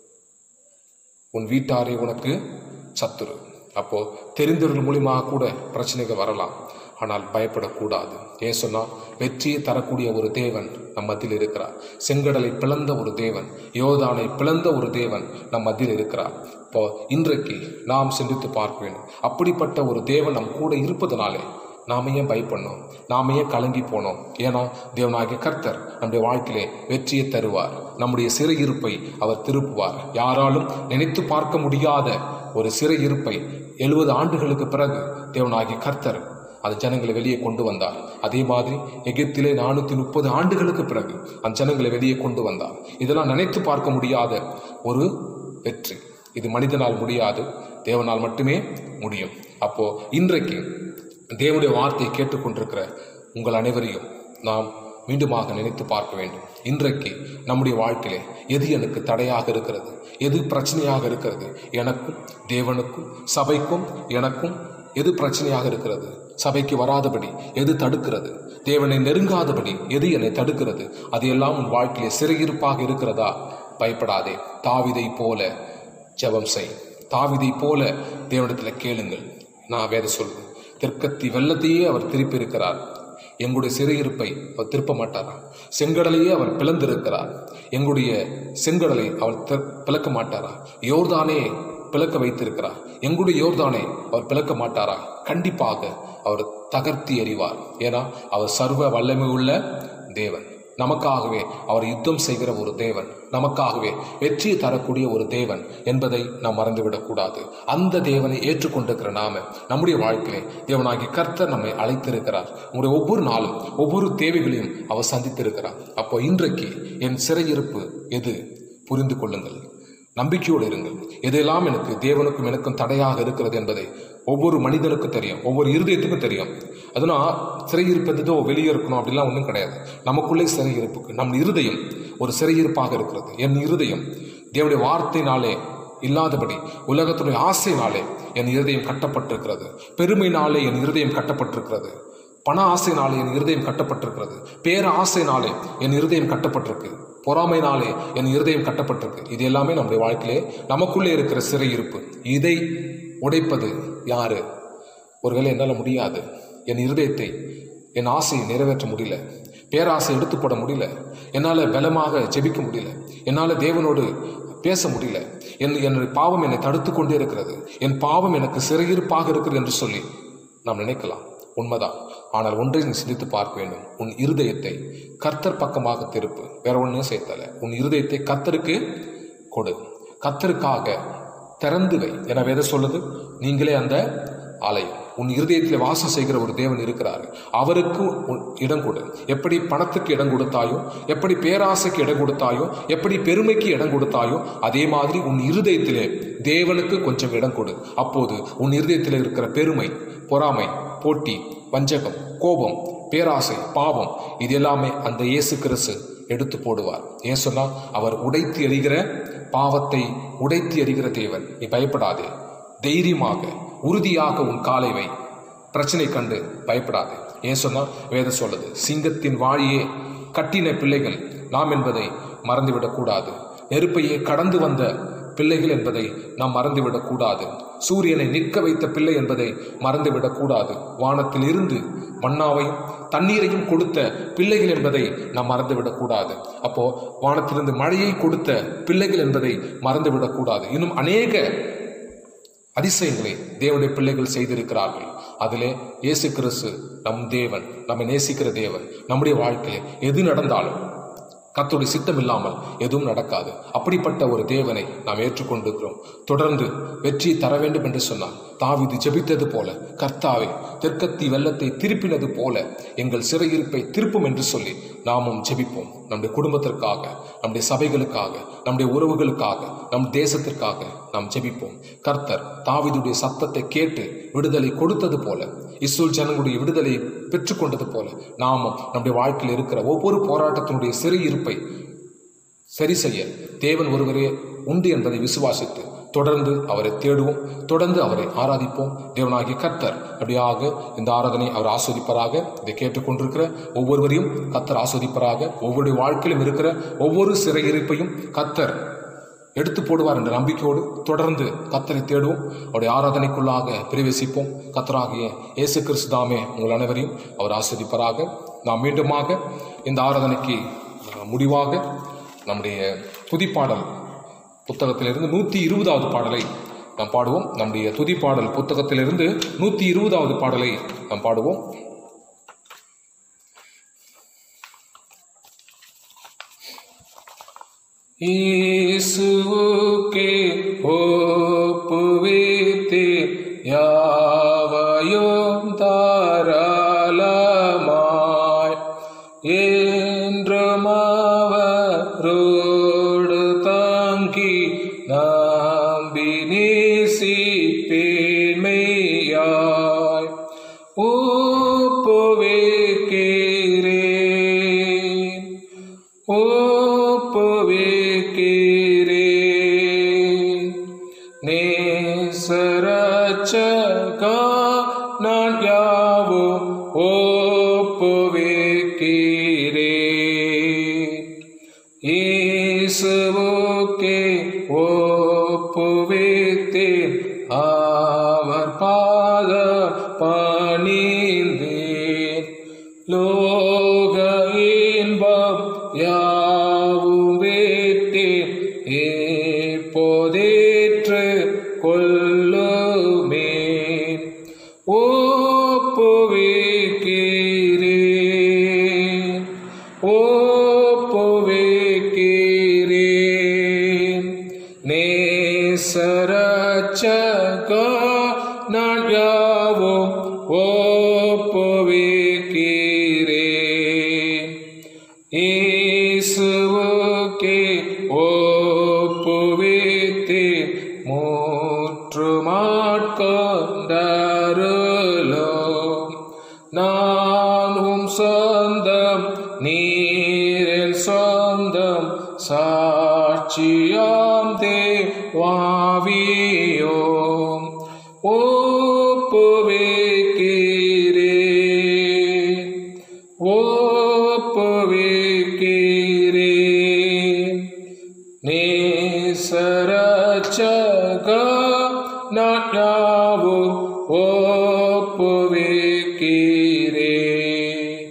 உன் வீட்டாரே உனக்கு சத்துரு அப்போ தெரிந்தவர்கள் மூலியமாக கூட பிரச்சனைகள் வரலாம் ஆனால் பயப்படக்கூடாது ஏன் சொன்னா வெற்றியை தரக்கூடிய ஒரு தேவன் நம் மத்தியில் இருக்கிறார் செங்கடலை பிளந்த ஒரு தேவன் யோதானை பிளந்த ஒரு தேவன் நம் மத்தியில் இருக்கிறார் இப்போ இன்றைக்கு நாம் சிந்தித்து பார்க்க வேண்டும் அப்படிப்பட்ட ஒரு தேவன் நம் கூட இருப்பதனாலே நாம ஏன் பயப்படணும் நாம ஏன் கலங்கி போனோம் ஏன்னா தேவனாகிய கர்த்தர் நம்முடைய வாழ்க்கையிலே வெற்றியை தருவார் நம்முடைய சிறை இருப்பை அவர் திருப்புவார் யாராலும் நினைத்து பார்க்க முடியாத ஒரு சிறை இருப்பை எழுபது ஆண்டுகளுக்கு பிறகு தேவனாகிய கர்த்தர் அந்த ஜனங்களை வெளியே கொண்டு வந்தார் அதே மாதிரி எகிப்திலே நானூத்தி முப்பது ஆண்டுகளுக்கு பிறகு அந்த ஜனங்களை வெளியே கொண்டு வந்தார் இதெல்லாம் நினைத்து பார்க்க முடியாத ஒரு வெற்றி இது மனிதனால் முடியாது தேவனால் மட்டுமே முடியும் அப்போ இன்றைக்கு தேவனுடைய வார்த்தையை கேட்டுக்கொண்டிருக்கிற உங்கள் அனைவரையும் நாம் மீண்டுமாக நினைத்து பார்க்க வேண்டும் இன்றைக்கு நம்முடைய வாழ்க்கையிலே எது எனக்கு தடையாக இருக்கிறது எது பிரச்சனையாக இருக்கிறது எனக்கும் தேவனுக்கும் சபைக்கும் எனக்கும் எது பிரச்சனையாக இருக்கிறது சபைக்கு வராதபடி எது தடுக்கிறது தேவனை நெருங்காதபடி எது என்னை தடுக்கிறது அது எல்லாம் உன் வாழ்க்கையிலே சிறையிருப்பாக இருக்கிறதா பயப்படாதே தாவிதை போல ஜெபம் செய் தாவிதை போல தேவனிடத்தில் கேளுங்கள் நான் வேத சொல்வேன் தெற்கத்தி வெள்ளத்தையே அவர் திருப்பி இருக்கிறார் எங்களுடைய சிறையிருப்பை அவர் திருப்ப மாட்டாரா செங்கடலையே அவர் பிளந்திருக்கிறார் எங்களுடைய செங்கடலை அவர் திற- பிளக்க மாட்டாரா யோர்தானே பிளக்க வைத்திருக்கிறார் எங்களுடைய யோர்தானை அவர் பிளக்க மாட்டாரா கண்டிப்பாக அவர் தகர்த்தி எறிவார் ஏன்னா அவர் சர்வ வல்லமை உள்ள தேவன் நமக்காகவே அவர் யுத்தம் செய்கிற ஒரு தேவன் நமக்காகவே வெற்றியை தரக்கூடிய ஒரு தேவன் என்பதை நாம் மறந்துவிடக் கூடாது அந்த தேவனை ஏற்றுக்கொண்டிருக்கிற நாம நம்முடைய வாழ்க்கையிலே தேவனாகிய கர்த்தர் நம்மை அழைத்திருக்கிறார் உங்களுடைய ஒவ்வொரு நாளும் ஒவ்வொரு தேவைகளையும் அவர் சந்தித்திருக்கிறார் அப்போ இன்றைக்கு என் சிறையிருப்பு எது புரிந்து கொள்ளுங்கள் நம்பிக்கையோடு இருங்கள் எதெல்லாம் எனக்கு தேவனுக்கும் எனக்கும் தடையாக இருக்கிறது என்பதை ஒவ்வொரு மனிதனுக்கும் தெரியும் ஒவ்வொரு இருதயத்துக்கும் தெரியும் அதுனா சிறையிருப்பு எதோ வெளியே இருக்கணும் அப்படிலாம் ஒன்றும் கிடையாது நமக்குள்ளே சிறையிருப்புக்கு நம் இருதயம் ஒரு சிறையிருப்பாக இருக்கிறது என் இருதயம் தேவனுடைய வார்த்தையினாலே இல்லாதபடி உலகத்தினுடைய ஆசையினாலே என் இருதயம் கட்டப்பட்டிருக்கிறது பெருமையினாலே என் இருதயம் கட்டப்பட்டிருக்கிறது பண ஆசையினாலே என் இருதயம் கட்டப்பட்டிருக்கிறது பேர ஆசையினாலே என் இருதயம் கட்டப்பட்டிருக்கு பொறாமைனாலே என் இருதயம் கட்டப்பட்டிருக்கு இது எல்லாமே நம்முடைய வாழ்க்கையிலே நமக்குள்ளே இருக்கிற சிறையிருப்பு இதை உடைப்பது யாரு ஒருவேளை என்னால் முடியாது என் இருதயத்தை என் ஆசையை நிறைவேற்ற முடியல பேராசை எடுத்து போட முடியல என்னால் பலமாக ஜெபிக்க முடியல என்னால் தேவனோடு பேச முடியல என் என்னுடைய பாவம் என்னை தடுத்து கொண்டே இருக்கிறது என் பாவம் எனக்கு சிறையிருப்பாக இருக்கிறது என்று சொல்லி நாம் நினைக்கலாம் உண்மைதான் ஆனால் ஒன்றை நீ சிந்தித்து பார்க்க வேண்டும் உன் இருதயத்தை கர்த்தர் பக்கமாக திருப்பு வேற ஒன்றும் சேர்த்தல உன் இருதயத்தை கர்த்தருக்கு கொடு கர்த்தருக்காக திறந்து வை என வேத சொல்லுது நீங்களே அந்த ஆலயம் உன் இருதயத்தில் வாசம் செய்கிற ஒரு தேவன் இருக்கிறார் அவருக்கு உன் இடம் கொடு எப்படி பணத்துக்கு இடம் கொடுத்தாயோ எப்படி பேராசைக்கு இடம் கொடுத்தாயோ எப்படி பெருமைக்கு இடம் கொடுத்தாயோ அதே மாதிரி உன் இருதயத்திலே தேவனுக்கு கொஞ்சம் இடம் கொடு அப்போது உன் இருதயத்தில் இருக்கிற பெருமை பொறாமை போட்டி வஞ்சகம் கோபம் பேராசை பாவம் இது எல்லாமே அந்த இயேசு கிறிஸ்து எடுத்து போடுவார் ஏன் சொன்னா அவர் உடைத்து எறிகிற பாவத்தை உடைத்து எறிகிற தேவன் நீ பயப்படாதே தைரியமாக உறுதியாக உன் காலை வை பிரச்சனை கண்டு பயப்படாதே ஏன் சொன்னா வேதம் சொல்லுது சிங்கத்தின் வாழியே கட்டின பிள்ளைகள் நாம் என்பதை மறந்துவிடக் கூடாது நெருப்பையே கடந்து வந்த பிள்ளைகள் என்பதை நாம் மறந்துவிடக் கூடாது சூரியனை நிற்க வைத்த பிள்ளை என்பதை மறந்துவிடக் கூடாது வானத்தில் இருந்து மன்னாவையும் தண்ணீரையும் கொடுத்த பிள்ளைகள் என்பதை நாம் மறந்துவிடக் கூடாது அப்போ வானத்திலிருந்து மழையை கொடுத்த பிள்ளைகள் என்பதை மறந்துவிடக் கூடாது இன்னும் அநேக அதிசயங்களை தேவனுடைய பிள்ளைகள் செய்திருக்கிறார்கள் அதிலே இயேசு கிறிஸ்து நம் தேவன் நம்மை நேசிக்கிற தேவன் நம்முடைய வாழ்க்கையிலே எது நடந்தாலும் கர்த்தருடைய சித்தம் இல்லாமல் எதுவும் நடக்காது அப்படிப்பட்ட ஒரு தேவனை நாம் ஏற்றுக்கொண்டிருக்கிறோம் தொடர்ந்து வெற்றியை தர வேண்டும் என்று சொன்னார் தாவீது ஜெபித்தது போல கர்த்தாவே தெற்கத்தி வெள்ளத்தை திருப்பினது போல எங்கள் சிறையிருப்பை திருப்பும் என்று சொல்லி நாமும் ஜெபிப்போம் நம்முடைய குடும்பத்திற்காக நம்முடைய சபைகளுக்காக நம்முடைய உறவுகளுக்காக நம் தேசத்திற்காக நாம் ஜெபிப்போம் கர்த்தர் தாவீதுடைய சத்தத்தை கேட்டு விடுதலை கொடுத்தது போல இஸ்ரேல் ஜனங்களுடைய விடுதலை பெற்றுக்கொண்டது போல நாமும் நம்முடைய வாழ்க்கையில் இருக்கிற ஒவ்வொரு போராட்டத்தினுடைய சிறையிருப்பை சரி செய்ய தேவன் ஒருவரே உண்டு என்பதை விசுவாசித்து தொடர்ந்து அவரை தேடுவோம் தொடர்ந்து அவரை ஆராதிப்போம் தேவனாகிய கர்த்தர் அப்படியாக இந்த ஆராதனை அவர் ஆஸ்வதிப்பராக இதை கேட்டுக்கொண்டிருக்கிற ஒவ்வொருவரையும் கர்த்தர் ஆஸ்வதிப்பராக ஒவ்வொருடைய வாழ்க்கையிலும் இருக்கிற ஒவ்வொரு சிறையிருப்பையும் கர்த்தர் எடுத்து போடுவார் என்ற நம்பிக்கையோடு தொடர்ந்து கத்தரை தேடுவோம் அவருடைய ஆராதனைக்குள்ளாக பிரவேசிப்போம் கத்தராகிய இயேசு கிறிஸ்து தாமே உங்கள் அனைவரையும் அவர் ஆஸ்வதிப்பராக நாம் மீண்டுமாக இந்த ஆராதனைக்கு அஹ், முடிவாக நம்முடைய துதிப்பாடல் புத்தகத்திலிருந்து நூற்றி இருபதாவது பாடலை நாம் பாடுவோம் நம்முடைய துதிப்பாடல் புத்தகத்திலிருந்து நூற்றி இருபதாவது பாடலை நாம் பாடுவோம் இயேசுவுக்கே ஒப்புவித்து அவரோடு தாங்கி நம்பி நேசிப்பேன் மெய்யாய் ஒப்புவிக்கிறேன் ஒப்புவிக்கிறேன் நேசரட்சகா நான் யாவும் ஒப்புவிக்கிறேன் இயேசுவுக்கே ஒப்புவித்தேன் அவர் பாத பணிந்தேன் லோக இன்பம் யாவும் விட்டேன் எப்போதேற்று கொள்ளுமேன் ஒப்புவிக்கிறேன் ஒப்புவிக்கிறேன் நேசரட்சகா நான் யாவும் ஒப்புவிக்கிறேன் இயேசுவுக்கே ஒப்புவித்தேன் மூற்றுமாட்கொண்டருளோ நான் உம் சொந்தம் நீரின் சொந்தம் சாட்சியாம் தேவாவியோம் ஒப்புவிக்கிறேன் ஒப்புவிக்கிறேன் நேசரட்சகா நான் யாவும் ஒப்புவிக்கிறேன்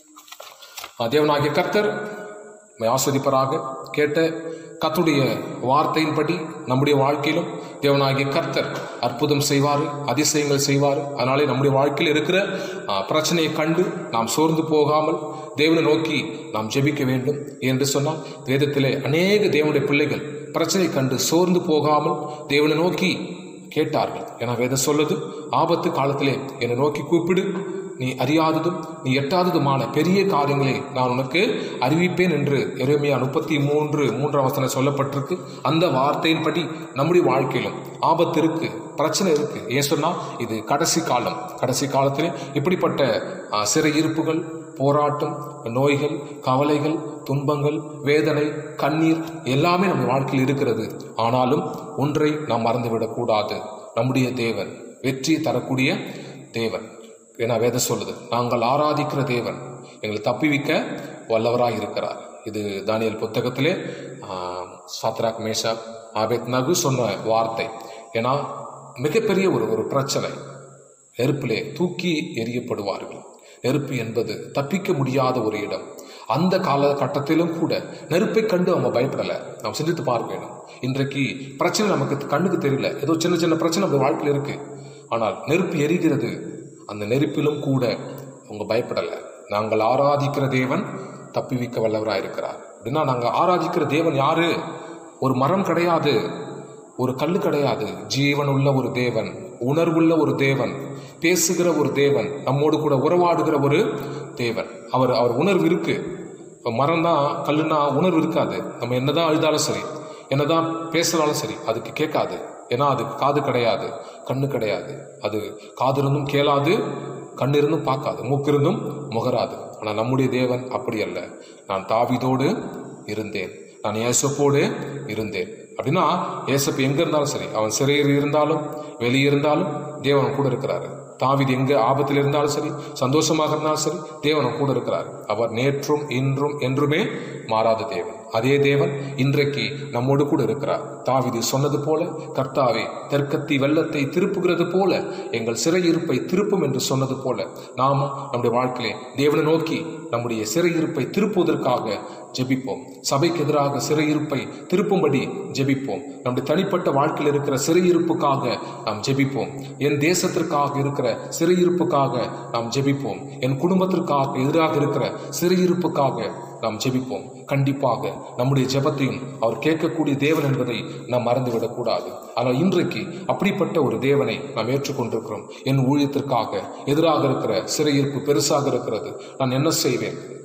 தேவனாகிய கர்த்தர் நம்மை ஆஸ்வதிப்பராக கேட்ட கத்துடைய வார்த்தையின்படி நம்முடைய வாழ்க்கையிலும் தேவனாகிய கர்த்தர் அற்புதம் செய்வார் அதிசயங்கள் செய்வார் அதனாலே நம்முடைய வாழ்க்கையில் இருக்கிற ஆ, பிரச்சனையை கண்டு நாம் சோர்ந்து போகாமல் தேவனை நோக்கி நாம் ஜெபிக்க வேண்டும் என்று சொன்னால் வேதத்திலே அநேக தேவனுடைய பிள்ளைகள் பிரச்சனை கண்டு சோர்ந்து போகாமல் தேவனை நோக்கி கேட்டார்கள் ஏன்னா வேதம் சொல்லுது ஆபத்து காலத்திலே என்னை நோக்கி கூப்பிடு நீ அறியாததும் நீ எட்டாததுமான பெரிய காரியங்களை நான் உனக்கு அறிவிப்பேன் என்று எரேமியா முப்பத்தி மூன்று மூன்றாம் வசனம் சொல்லப்பட்டிருக்கு அந்த வார்த்தையின்படி நம்முடைய வாழ்க்கையிலும் ஆபத்து இருக்கு பிரச்சனை இருக்கு ஏன் சொன்னா இது கடைசி காலம் கடைசி காலத்திலே இப்படிப்பட்ட ஆ, சிறை இருப்புகள் போராட்டம் நோய்கள் கவலைகள் துன்பங்கள் வேதனை கண்ணீர் எல்லாமே நம்ம வாழ்க்கையில் இருக்கிறது ஆனாலும் ஒன்றை நாம் மறந்துவிடக் கூடாது நம்முடைய தேவன் வெற்றியை தரக்கூடிய தேவன் ஏன்னா வேதம் சொல்லுது நாங்கள் ஆராதிக்கிற தேவன் எங்களை தப்பிவிக்க வல்லவராய் இருக்கிறார் இது தானியல் புத்தகத்திலே ஆஹ், சாத்ராக் மேஷா ஆபேத் நகு சொன்ன வார்த்தை ஏன்னா மிகப்பெரிய ஒரு ஒரு பிரச்சனை நெருப்பிலே தூக்கி எறியப்படுவார்கள் நெருப்பு என்பது தப்பிக்க முடியாத ஒரு இடம் அந்த காலகட்டத்திலும் கூட நெருப்பை கண்டு அவங்க பயப்படல நாம் சிந்தித்து பார்க்க வேண்டும் இன்றைக்கு பிரச்சனை நமக்கு கண்ணுக்கு தெரியல ஏதோ சின்ன சின்ன பிரச்சனை நம்ம வாழ்க்கையில் இருக்கு ஆனால் நெருப்பு எரிகிறது அந்த நெருப்பிலும் கூட அவங்க பயப்படல நாங்கள் ஆராதிக்கிற தேவன் தப்பிவிக்க வல்லவராக இருக்கிறார் அப்படின்னா நாங்கள் ஆராதிக்கிற தேவன் யாரு ஒரு மரம் கிடையாது ஒரு கல்லு கிடையாது ஜீவனுள்ள ஒரு தேவன் உணர்வுள்ள ஒரு தேவன் பேசுகிற ஒரு தேவன் நம்மோடு கூட உறவாடுகிற ஒரு தேவன் அவர் அவர் உணர்வு இருக்கு மரம் தான் கல்லுனா உணர்வு இருக்காது நம்ம என்னதான் அழுதாலும் சரி என்னதான் பேசினாலும் சரி அதுக்கு கேட்காது ஏன்னா அதுக்கு காது கிடையாது கண்ணு கிடையாது அது காது இருந்தும் கேளாது கண் இருந்தும் பார்க்காது மூக்கு இருந்தும் முகராது ஆனால் நம்முடைய தேவன் அப்படி அல்ல நான் தாவிதோடு இருந்தேன் நான் ஏசப்போடு இருந்தேன் அப்படின்னா ஏசப்பு எங்க இருந்தாலும் சரி அவன் சிறையில் இருந்தாலும் வெளியே இருந்தாலும் தேவன் கூட இருக்கிறாரு தாவிது எங்க ஆபத்தில் இருந்தாலும் சரி சந்தோஷமாக இருந்தாலும் சரி தேவன் கூட இருக்கிறார் அவர் நேற்றும் இன்றும் என்றுமே மாறாத தேவன் அதே தேவன் இன்றைக்கு நம்மோடு கூட இருக்கிறார் தாவிது சொன்னது போல கர்த்தாவே தெற்கத்தி வெள்ளத்தை திருப்புகிறது போல எங்கள் சிறையிருப்பை திருப்பும் என்று சொன்னது போல நாமும் நம்முடைய வாழ்க்கையிலே தேவனை நோக்கி நம்முடைய சிறையிருப்பை திருப்புவதற்காக ஜெபிப்போம் சபைக்கு எதிராக சிறையிருப்பை திருப்பும்படி ஜெபிப்போம் நம்முடைய தனிப்பட்ட வாழ்க்கையில் இருக்கிற சிறையிருப்புக்காக நாம் ஜெபிப்போம் என் தேசத்திற்காக இருக்கிற சிறையிருப்புக்காக நாம் ஜெபிப்போம் என் குடும்பத்திற்காக எதிராக இருக்கிற சிறையிருப்புக்காக நாம் ஜெபிப்போம் கண்டிப்பாக நம்முடைய ஜெபத்தையும் அவர் கேட்கக்கூடிய தேவன் என்பதை நாம் மறந்துவிடக் கூடாது ஆனால் இன்றைக்கு அப்படிப்பட்ட ஒரு தேவனை நாம் ஏற்றுக்கொண்டிருக்கிறோம் என் ஊழியத்திற்காக எதிராக இருக்கிற சிறையிருப்பு பெருசாக இருக்கிறது நான் என்ன செய்வேன்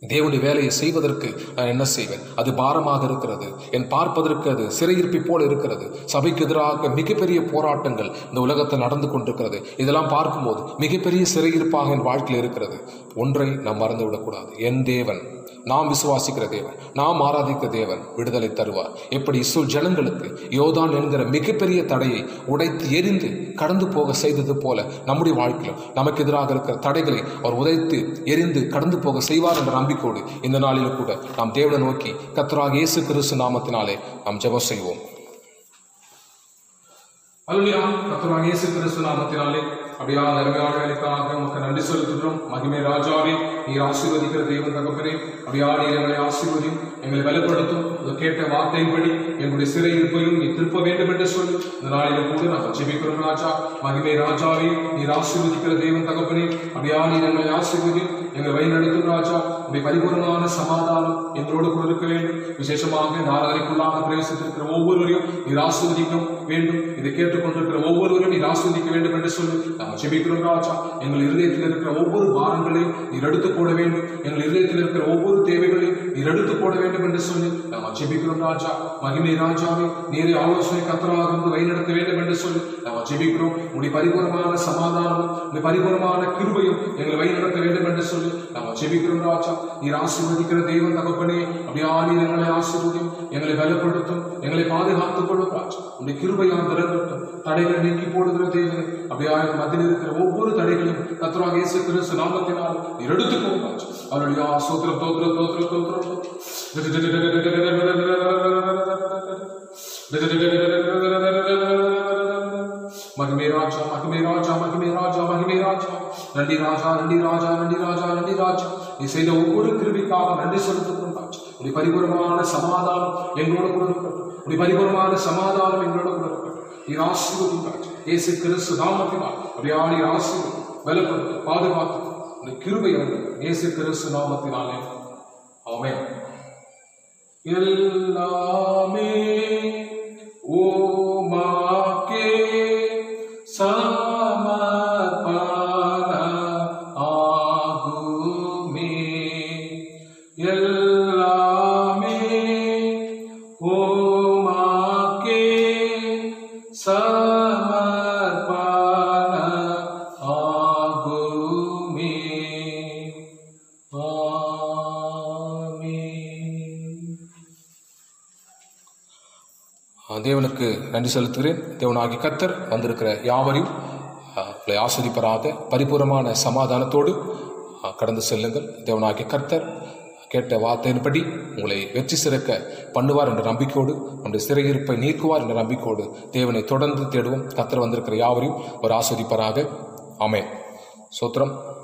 தேவனுடைய வேலையை செய்வதற்கு நான் என்ன செய்வேன் அது பாரமாக இருக்கிறது என் பார்ப்பதற்கு அது சிறையிருப்பை போல இருக்கிறது சபைக்கு எதிராக மிகப்பெரிய போராட்டங்கள் இந்த உலகத்தில் நடந்து கொண்டிருக்கிறது இதெல்லாம் பார்க்கும்போது மிகப்பெரிய சிறையிருப்பாக என் வாழ்க்கையில் இருக்கிறது ஒன்றை நாம் மறந்து விடக்கூடாது என் தேவன் நாம் விசுவாசிக்கிற தேவன் நாம் ஆராதிக்கிற தேவன் விடுதலை தருவார் எப்படி இஸ்ரேல் ஜனங்களுக்கு யோதான் என்கிற மிகப்பெரிய தடையை உடைத்து எரிந்து கடந்து போக செய்தது போல நம்முடைய வாழ்க்கையிலும் நமக்கு எதிராக இருக்கிற தடைகளை அவர் உதைத்து எரிந்து கடந்து போக செய்வார் என்ற நம்பிக்கையோடு இந்த நாளிலும் கூட நாம் தேவனை நோக்கி கத்தராக இயேசு கிறிஸ்து நாமத்தினாலே நாம் ஜெபம் செய்வோம் அல்லா கத்தராக இயேசு கிறிஸ்து நாமத்தினாலே அப்படியா அருமையான வேலைக்காக உமக்கு நன்றி செலுத்துகிறோம் மகிமை ராஜாவே நீர் ஆசீர்வதிக்கிற தேவன் தகப்பனே அப்படியா நீர் எங்களை ஆசீர்வதியும் எங்களை பலப்படுத்தும் இந்த கேட்ட வார்த்தையின்படி எங்களுடைய சிறை இருப்பையும் நீ திருப்ப வேண்டும் என்று சொல்லி இந்த நாளிலும் கூட நாங்கள் ஜெபிக்கிறோம் ராஜா மகிமை ராஜாவே நீர் ஆசீர்வதிக்கிற தேவன் தகப்பனே அப்படியா நீர் எங்களை ஆசீர்வதியும் எங்களை வழிநடத்தும் ராஜா உடைய பரிபூர்ணமான சமாதானம் எங்களோடு கூட இருக்க வேண்டும் விசேஷமாக நாலரைக்குள்ளாக பிரவேசித்திருக்கிற ஒவ்வொருவரையும் நீர் ஆஸ்வதிக்க வேண்டும் இதை கேட்டுக்கொண்டிருக்கிற ஒவ்வொருவரையும் நீர் ஆஸ்வதிக்க வேண்டும் என்று சொல்லி நாங்கள் ஜெபிக்கிறோம் ராஜா எங்கள் இருதயத்தில் இருக்கிற ஒவ்வொரு பாரங்களையும் நீர் எடுத்து போட வேண்டும் எங்கள் இருதயத்தில் இருக்கிற ஒவ்வொரு தேவைகளையும் நீர் எடுத்து போட வேண்டும் என்று சொல்லி நாங்கள் ஜெபிக்கிறோம் ராஜா மகிமை ராஜாவை நீரை ஆலோசனை கத்தராக இருந்து வழிநடத்த வேண்டும் என்று சொல்லி நாங்கள் ஜெபிக்கிறோம் உடைய பரிபூர்ணமான சமாதானம் உடைய பரிபூர்ணமான கிருபையும் எங்களை வழிநடத்த வேண்டும் என்று சொல்லி நாங்கள் ஜெபிக்கிறோம் ராஜா நீர் ஆசீர்வதிக்கிற தெய்வம் தகப்பனே அப்படியா நீர் எங்களை ஆசீர்வதியும் எங்களை பலப்படுத்தும் எங்களை பாதுகாத்துக் கொள்ளும் ராஜா உடைய கிருபையால் திறந்துட்டும் தடைகளை நீக்கி போடுகிற தேவனே அப்படியா எங்கள் மத்தியில் இருக்கிற ஒவ்வொரு தடைகளையும் கத்தராக இயேசு கிறிஸ்து நாமத்தினால் நீர் எடுத்துக்கோ ராஜா அவருடைய சோத்திரம் தோத்திரம் தோத்திரம் தோத்திரம் மகிமே ராஜா மகிமே ராஜா மகிமே ராஜா மகிமே ராஜா நன்றி ராஜா நன்றி ராஜா நன்றி ராஜா நன்றி ராஜா நீ செய்த ஒவ்வொரு கிருபிக்காக நன்றி செலுத்துகிறோம் ராஜா உடைய பரிபூர்ணமான சமாதானம் எங்களோட கூட இருக்கட்டும் உடைய பரிபூர்ணமான சமாதானம் எங்களோட கூட இருக்கட்டும் நீ ஆசீர்வதியும் ராஜா இயேசு கிறிஸ்து நாமத்தினால் அப்படியா நீ ஆசீர்வதி பலப்படுத்து பாதுகாத்து உடைய கிருபை எனக்கு இயேசு கிறிஸ்து நாமத்தினாலே ஆமென் எல்லாமே ஓமாக்கே சமர்ப்பண ஆகுமே எல்லாமே ஓமாக்கே சமர்ப்பண ஆகுமே ஆமென் தேவனுக்கு நன்றி செலுத்துகிறேன் தேவனாகி கத்தர் வந்திருக்கிற யாவரையும் அஹ், உங்களை ஆஸ்வதிப்பராக பரிபூர்ணமான சமாதானத்தோடு அஹ், கடந்து செல்லுங்கள் தேவனாகிய கர்த்தர் கேட்ட வார்த்தையின்படி உங்களை வெற்றி சிறக்க பண்ணுவார் என்ற நம்பிக்கையோடு நம்முடைய சிறையிருப்பை நீக்குவார் என்ற நம்பிக்கையோடு தேவனை தொடர்ந்து தேடுவோம் கத்தர் வந்திருக்கிற யாவரையும் ஒரு ஆஸ்வதிப்பராக ஆமென் சோத்திரம்